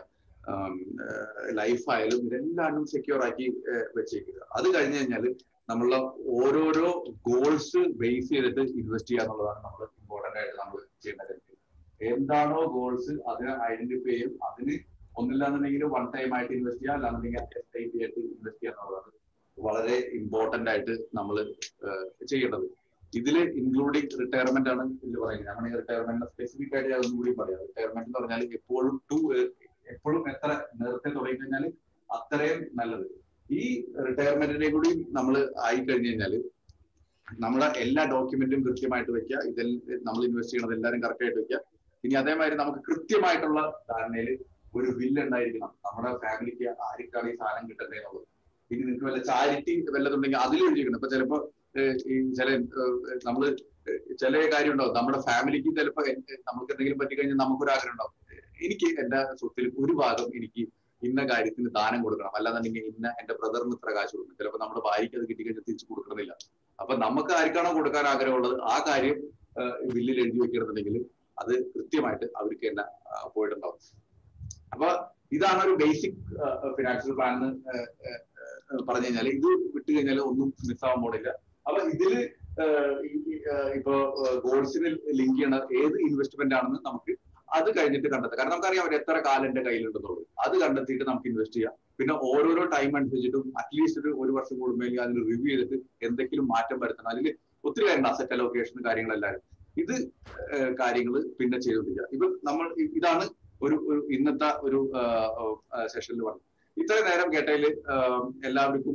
ലൈഫ് ആയാലും ഇതെല്ലാം സെക്യൂർ ആക്കി വെച്ചേക്കുക അത് കഴിഞ്ഞു കഴിഞ്ഞാൽ നമ്മളെ ഓരോരോ ഗോൾസ് ബേസ് ചെയ്തിട്ട് ഇൻവെസ്റ്റ് ചെയ്യുക എന്നുള്ളതാണ് നമ്മൾ ഇമ്പോർട്ടന്റ് ആയിട്ട് നമ്മൾ ചെയ്യേണ്ട കാര്യം എന്താണോ ഗോൾസ് അതിനെ ഐഡന്റിഫൈ ചെയ്യും അതിന് ഒന്നില്ലാന്നുണ്ടെങ്കിൽ വൺ ടൈം ആയിട്ട് ഇൻവെസ്റ്റ് ചെയ്യാം അല്ലാന്നുണ്ടെങ്കിൽ എസ് ഐ പി ആയിട്ട് ഇൻവെസ്റ്റ് ചെയ്യുക എന്നുള്ളതാണ് വളരെ ഇമ്പോർട്ടന്റ് ആയിട്ട് നമ്മൾ ചെയ്യേണ്ടത് ഇതില് ഇൻക്ലൂഡിങ് റിട്ടയർമെന്റ് ആണ് ഇതിൽ പറയുന്നത് ഞാൻ റിട്ടയർമെന്റ് സ്പെസിഫിക് ആയിട്ട് അതൊന്നും കൂടി പറയാം റിട്ടയർമെന്റ് എന്ന് പറഞ്ഞാൽ എപ്പോഴും ടു എപ്പോഴും എത്ര നേരത്തെ തുടങ്ങി കഴിഞ്ഞാൽ അത്രയും നല്ലത് ഈ റിട്ടയർമെന്റിനെ കൂടി നമ്മൾ ആയി കഴിഞ്ഞു കഴിഞ്ഞാൽ നമ്മുടെ എല്ലാ ഡോക്യുമെന്റും കൃത്യമായിട്ട് വെക്കുക ഇതിൽ നമ്മൾ ഇൻവെസ്റ്റ് ചെയ്യണത് എല്ലാവരും കറക്റ്റ് ആയിട്ട് വെക്കുക ഇനി അതേമാതിരി നമുക്ക് കൃത്യമായിട്ടുള്ള ധാരണയിൽ ഒരു ബില്ല് ഉണ്ടായിരിക്കണം നമ്മുടെ ഫാമിലിക്ക് ആർക്കാണ് ഈ സാധനം കിട്ടണ്ടേ എന്നുള്ളത് ഇനി നിങ്ങൾക്ക് വല്ല ചാരിറ്റി വല്ലതുണ്ടെങ്കിൽ അതിൽ എഴുതിക്കണം ഇപ്പൊ ചിലപ്പോ ഈ ചില നമ്മള് ചില കാര്യം ഉണ്ടാവും നമ്മുടെ ഫാമിലിക്ക് ചിലപ്പോ നമുക്ക് എന്തെങ്കിലും പറ്റിക്കഴിഞ്ഞാൽ നമുക്കൊരു ആഗ്രഹം ഉണ്ടാവും എനിക്ക് എന്റെ സ്വത്തിൽ ഒരു ഭാഗം എനിക്ക് ഇന്ന കാര്യത്തിന് ദാനം കൊടുക്കണം അല്ലാന്നുണ്ടെങ്കിൽ ഇന്ന എന്റെ ബ്രദറിന് ഇത്ര കാശ് കൊടുക്കണം ചിലപ്പോൾ നമ്മുടെ ഭാര്യയ്ക്ക് അത് കിട്ടിക്കഴിഞ്ഞാൽ തിരിച്ചു കൊടുക്കണമെന്നില്ല അപ്പൊ നമുക്ക് ആർക്കാണോ കൊടുക്കാൻ ആഗ്രഹമുള്ളത് ആ കാര്യം ബില്ലിൽ എഴുതി വെക്കണമെന്നുണ്ടെങ്കിൽ അത് കൃത്യമായിട്ട് അവർക്ക് തന്നെ പോയിട്ടുണ്ടാവും അപ്പൊ ഇതാണ് ഒരു ബേസിക് ഫിനാൻഷ്യൽ പ്ലാൻ എന്ന് പറഞ്ഞു കഴിഞ്ഞാൽ ഇത് വിട്ടു കഴിഞ്ഞാൽ ഒന്നും മിസ്സാവാൻ പോണില്ല അപ്പൊ ഇതില് ഇപ്പൊ ഗോൾസിന് ലിങ്ക് ചെയ്യണ ഏത് ഇൻവെസ്റ്റ്മെന്റ് ആണെന്ന് നമുക്ക് അത് കഴിഞ്ഞിട്ട് കണ്ടെത്താം കാരണം നമുക്കറിയാം എത്ര കാലം എന്റെ കയ്യിലുണ്ടെന്നുള്ളത് അത് കണ്ടെത്തിയിട്ട് നമുക്ക് ഇൻവെസ്റ്റ് ചെയ്യാം പിന്നെ ഓരോരോ ടൈം അനുസരിച്ചിട്ടും അറ്റ്ലീസ്റ്റ് ഒരു ഒരു വർഷം കൂടുമ്പോൾ അതിന് റിവ്യൂ ചെയ്തിട്ട് എന്തെങ്കിലും മാറ്റം വരുത്തണം അതിൽ ഒത്തിരി കാര്യങ്ങൾ അസറ്റ് അലോക്കേഷൻ കാര്യങ്ങളെല്ലാവരും ഇത് കാര്യങ്ങൾ പിന്നെ ചെയ്തുകൊണ്ടിരിക്കുക ഇപ്പൊ നമ്മൾ ഇതാണ് ഒരു ഒരു ഇന്നത്തെ ഒരു സെഷനിൽ പറഞ്ഞത് ഇത്രയും നേരം കേട്ടതിൽ എല്ലാവർക്കും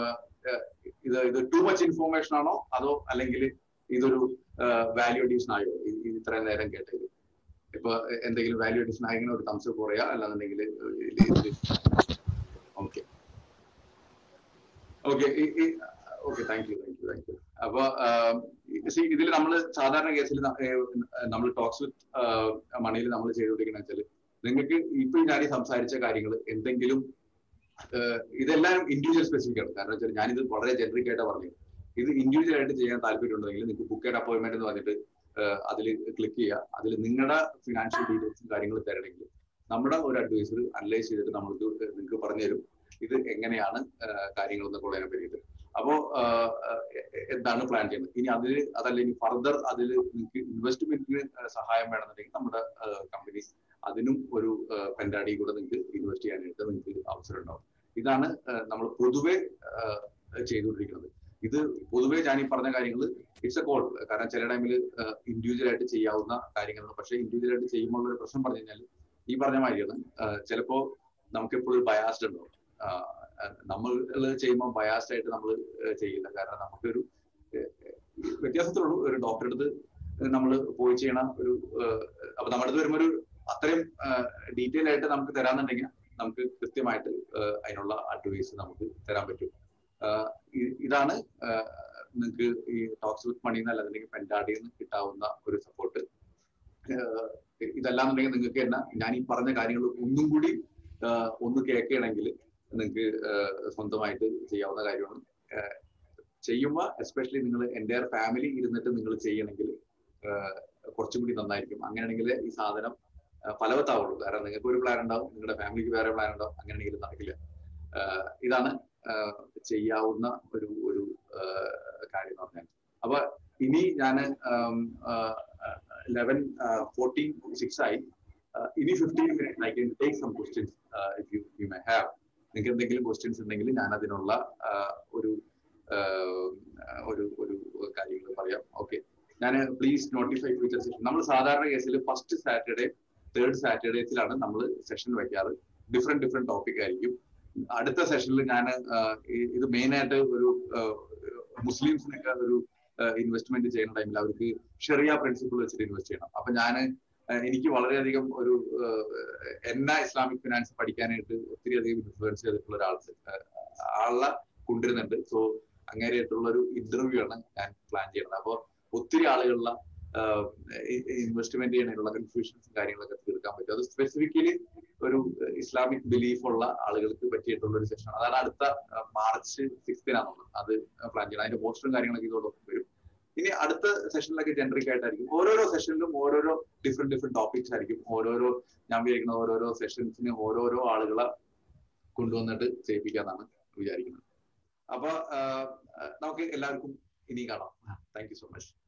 ഇത് ഇത് ടു മച്ച് ഇൻഫോർമേഷൻ ആണോ അതോ അല്ലെങ്കിൽ ഇതൊരു വാല്യൂ അഡീഷൻ ആയോ ഇത്രയും നേരം കേട്ടതിൽ ഇപ്പൊ എന്തെങ്കിലും വാല്യൂ അഡീഷൻ ആയെങ്കിലും ഒരു തംസ് പറയാ അല്ലാന്നുണ്ടെങ്കിൽ okay okay okay thank you thank you thank you അപ്പൊ ഇതിൽ നമ്മൾ സാധാരണ കേസിൽ നമ്മൾ ടോക്സ് വിത്ത് മണിയിൽ നമ്മൾ ചെയ്തുകൊണ്ടിരിക്കുന്ന വെച്ചാൽ നിങ്ങൾക്ക് ഇപ്പൊ ഞാൻ ഈ സംസാരിച്ച കാര്യങ്ങൾ എന്തെങ്കിലും ഇതെല്ലാം ഇൻഡിവിജ്വൽ സ്പെസിഫിക് ആണ് കാരണം വെച്ചാൽ ഞാനിത് വളരെ ജനറിക് ആയിട്ട് പറഞ്ഞു ഇത് ഇൻഡിവിജ്വൽ ആയിട്ട് ചെയ്യാൻ താല്പര്യം ഉണ്ടെങ്കിൽ നിങ്ങൾക്ക് ബുക്ക് ആൻഡ് അപ്പോയിന്റ്മെന്റ് എന്ന് പറഞ്ഞിട്ട് അതിൽ ക്ലിക്ക് ചെയ്യുക അതിൽ നിങ്ങളുടെ ഫിനാൻഷ്യൽ ഡീറ്റെയിൽസും കാര്യങ്ങളും തരണമെങ്കിൽ നമ്മുടെ ഒരു അഡ്വൈസർ അനലൈസ് ചെയ്തിട്ട് നമ്മൾക്ക് നിങ്ങൾക്ക് പറഞ്ഞു തരും ഇത് എങ്ങനെയാണ് കാര്യങ്ങൾ എന്നൊക്കെ ഉള്ളതിനെ പറ്റിയിട്ട് അപ്പോ എന്താണ് പ്ലാൻ ചെയ്യുന്നത് ഇനി അതിൽ അതല്ല ഇനി ഫർദർ അതിൽ നിങ്ങൾക്ക് ഇൻവെസ്റ്റ്മെന്റിന് സഹായം വേണമെന്നുണ്ടെങ്കിൽ നമ്മുടെ കമ്പനി അതിനും ഒരു പെൻഡാടി കൂടെ നിങ്ങൾക്ക് ഇൻവെസ്റ്റ് ചെയ്യാനായിട്ട് നിങ്ങൾക്ക് അവസരം ഉണ്ടാവും ഇതാണ് നമ്മൾ പൊതുവെ ചെയ്തുകൊണ്ടിരിക്കുന്നത് ഇത് പൊതുവെ ഞാൻ ഈ പറഞ്ഞ കാര്യങ്ങൾ ഇറ്റ്സ് എ കോൾ കാരണം ചില ടൈമിൽ ഇൻഡിവിജ്വൽ ആയിട്ട് ചെയ്യാവുന്ന കാര്യങ്ങളാണ് പക്ഷേ ഇൻഡിവിജ്വൽ ആയിട്ട് ചെയ്യുമ്പോൾ ഒരു പ്രശ്നം പറഞ്ഞു കഴിഞ്ഞാൽ ഈ പറഞ്ഞ മാതിരിയാണ് ചിലപ്പോ നമുക്ക് എപ്പോഴും ബയാസ്ഡ് ഉണ്ടാവും നമ്മൾ ചെയ്യുമ്പോൾ ബയാസ്ഡ് ആയിട്ട് നമ്മൾ ചെയ്യില്ല കാരണം നമുക്കൊരു വ്യത്യാസത്തിലുള്ളൂ ഒരു ഡോക്ടറെ അടുത്ത് നമ്മൾ പോയി ചെയ്യണ ഒരു അപ്പൊ നമ്മുടെ അടുത്ത് വരുമ്പോൾ ഒരു അത്രയും ഡീറ്റെയിൽ ആയിട്ട് നമുക്ക് തരാന്നുണ്ടെങ്കിൽ നമുക്ക് കൃത്യമായിട്ട് അതിനുള്ള അഡ്വൈസ് നമുക്ക് തരാൻ പറ്റും ഇതാണ് നിങ്ങൾക്ക് ഈ ടോക്സ് വിത്ത് മണി എന്നല്ല അല്ലെങ്കിൽ പെൻഡാഡിയിൽ നിന്ന് കിട്ടാവുന്ന ഒരു സപ്പോർട്ട് ഇതല്ലാന്നുണ്ടെങ്കിൽ നിങ്ങൾക്ക് തന്നെ ഞാൻ ഈ പറഞ്ഞ കാര്യങ്ങൾ ഒന്നും കൂടി ഒന്ന് കേൾക്കുകയാണെങ്കിൽ നിങ്ങൾക്ക് സ്വന്തമായിട്ട് ചെയ്യാവുന്ന കാര്യമാണ് ചെയ്യുമ്പോൾ എസ്പെഷ്യലി നിങ്ങൾ എൻ്റെ ഫാമിലി ഇരുന്നിട്ട് നിങ്ങൾ ചെയ്യണമെങ്കിൽ കുറച്ചും കൂടി നന്നായിരിക്കും അങ്ങനെയാണെങ്കിൽ ഈ സാധനം ഫലവത്താവുള്ളൂ കാരണം നിങ്ങൾക്ക് ഒരു പ്ലാൻ ഉണ്ടാവും നിങ്ങളുടെ ഫാമിലിക്ക് വേറെ പ്ലാൻ ഉണ്ടാവും അങ്ങനെയാണെങ്കിൽ നടക്കില്ല ഇതാണ് ചെയ്യാവുന്ന ഒരു ഒരു കാര്യം എന്ന് പറഞ്ഞാൽ അപ്പൊ ഇനി ഞാൻ ലെവൻ ഫോർട്ടീൻ സിക്സ് ആയി ഇനി fifteen minute I can take some questions if you you may have നിങ്ങൾക്ക് എന്തെങ്കിലും ക്വസ്റ്റ്യൻസ് ഉണ്ടെങ്കിൽ ഞാൻ അതിനുള്ള ഒരു ഒരു ഒരു കാര്യങ്ങൾ പറയാം ഓക്കെ ഞാൻ പ്ലീസ് നോട്ടിഫൈ ഫ്യൂച്ചർ സെഷൻ നമ്മൾ സാധാരണ കേസിൽ ഫസ്റ്റ് സാറ്റർഡേ തേർഡ് സാറ്റർഡേസിലാണ് നമ്മൾ സെഷൻ വയ്ക്കാറ് ഡിഫറെന്റ് ഡിഫറെന്റ് ടോപ്പിക് ആയിരിക്കും അടുത്ത സെഷനിൽ ഞാൻ ഇത് മെയിൻ ആയിട്ട് ഒരു മുസ്ലിംസിനൊക്കെ ഒരു ഇൻവെസ്റ്റ്മെന്റ് ചെയ്യുന്ന ടൈമിൽ അവർക്ക് ഷെറിയ പ്രിൻസിപ്പിൾ വെച്ചിട്ട് ഇൻവെസ്റ്റ് ചെയ്യണം അപ്പൊ ഞാൻ എനിക്ക് വളരെയധികം ഒരു എന്നെ ഇസ്ലാമിക് ഫിനാൻസ് പഠിക്കാനായിട്ട് ഒത്തിരി അധികം ഇൻഫ്ലുവൻസ് ചെയ്തിട്ടുള്ള ഒരാൾ ആളെ കൊണ്ടുവരുന്നുണ്ട് സോ അങ്ങനെയായിട്ടുള്ള ഒരു ഇന്റർവ്യൂ ആണ് ഞാൻ പ്ലാൻ ചെയ്യുന്നത് അപ്പോൾ ഒത്തിരി ആളുകളുടെ ഇൻവെസ്റ്റ്മെന്റ് ചെയ്യാനുള്ള കൺഫ്യൂഷൻസും കാര്യങ്ങളൊക്കെ തീർക്കാൻ പറ്റും അത് സ്പെസിഫിക്കലി ഒരു ഇസ്ലാമിക് ബിലീഫ് ഉള്ള ആളുകൾക്ക് പറ്റിയിട്ടുള്ള ഒരു സെഷൻ അതാണ് അടുത്ത മാർച്ച് സിക്സ്തിനാണുള്ളത് അത് പ്ലാൻ ചെയ്യണം അതിന്റെ പോസ്റ്ററും കാര്യങ്ങളൊക്കെ ഇതോടൊപ്പം വരും ഇനി അടുത്ത സെഷനിലൊക്കെ ജനറിക് ആയിട്ടായിരിക്കും ഓരോരോ സെഷനിലും ഓരോരോ ഡിഫറെന്റ് ഡിഫറെന്റ് ടോപ്പിക്സ് ആയിരിക്കും ഓരോരോ ഞാൻ വിചാരിക്കുന്ന ഓരോരോ സെഷൻസിന് ഓരോരോ ആളുകളെ കൊണ്ടുവന്നിട്ട് ചെയ്യിപ്പിക്കാന്നാണ് വിചാരിക്കുന്നത് അപ്പൊ നമുക്ക് എല്ലാവർക്കും ഇനി കാണാം താങ്ക് യു സോ മച്ച്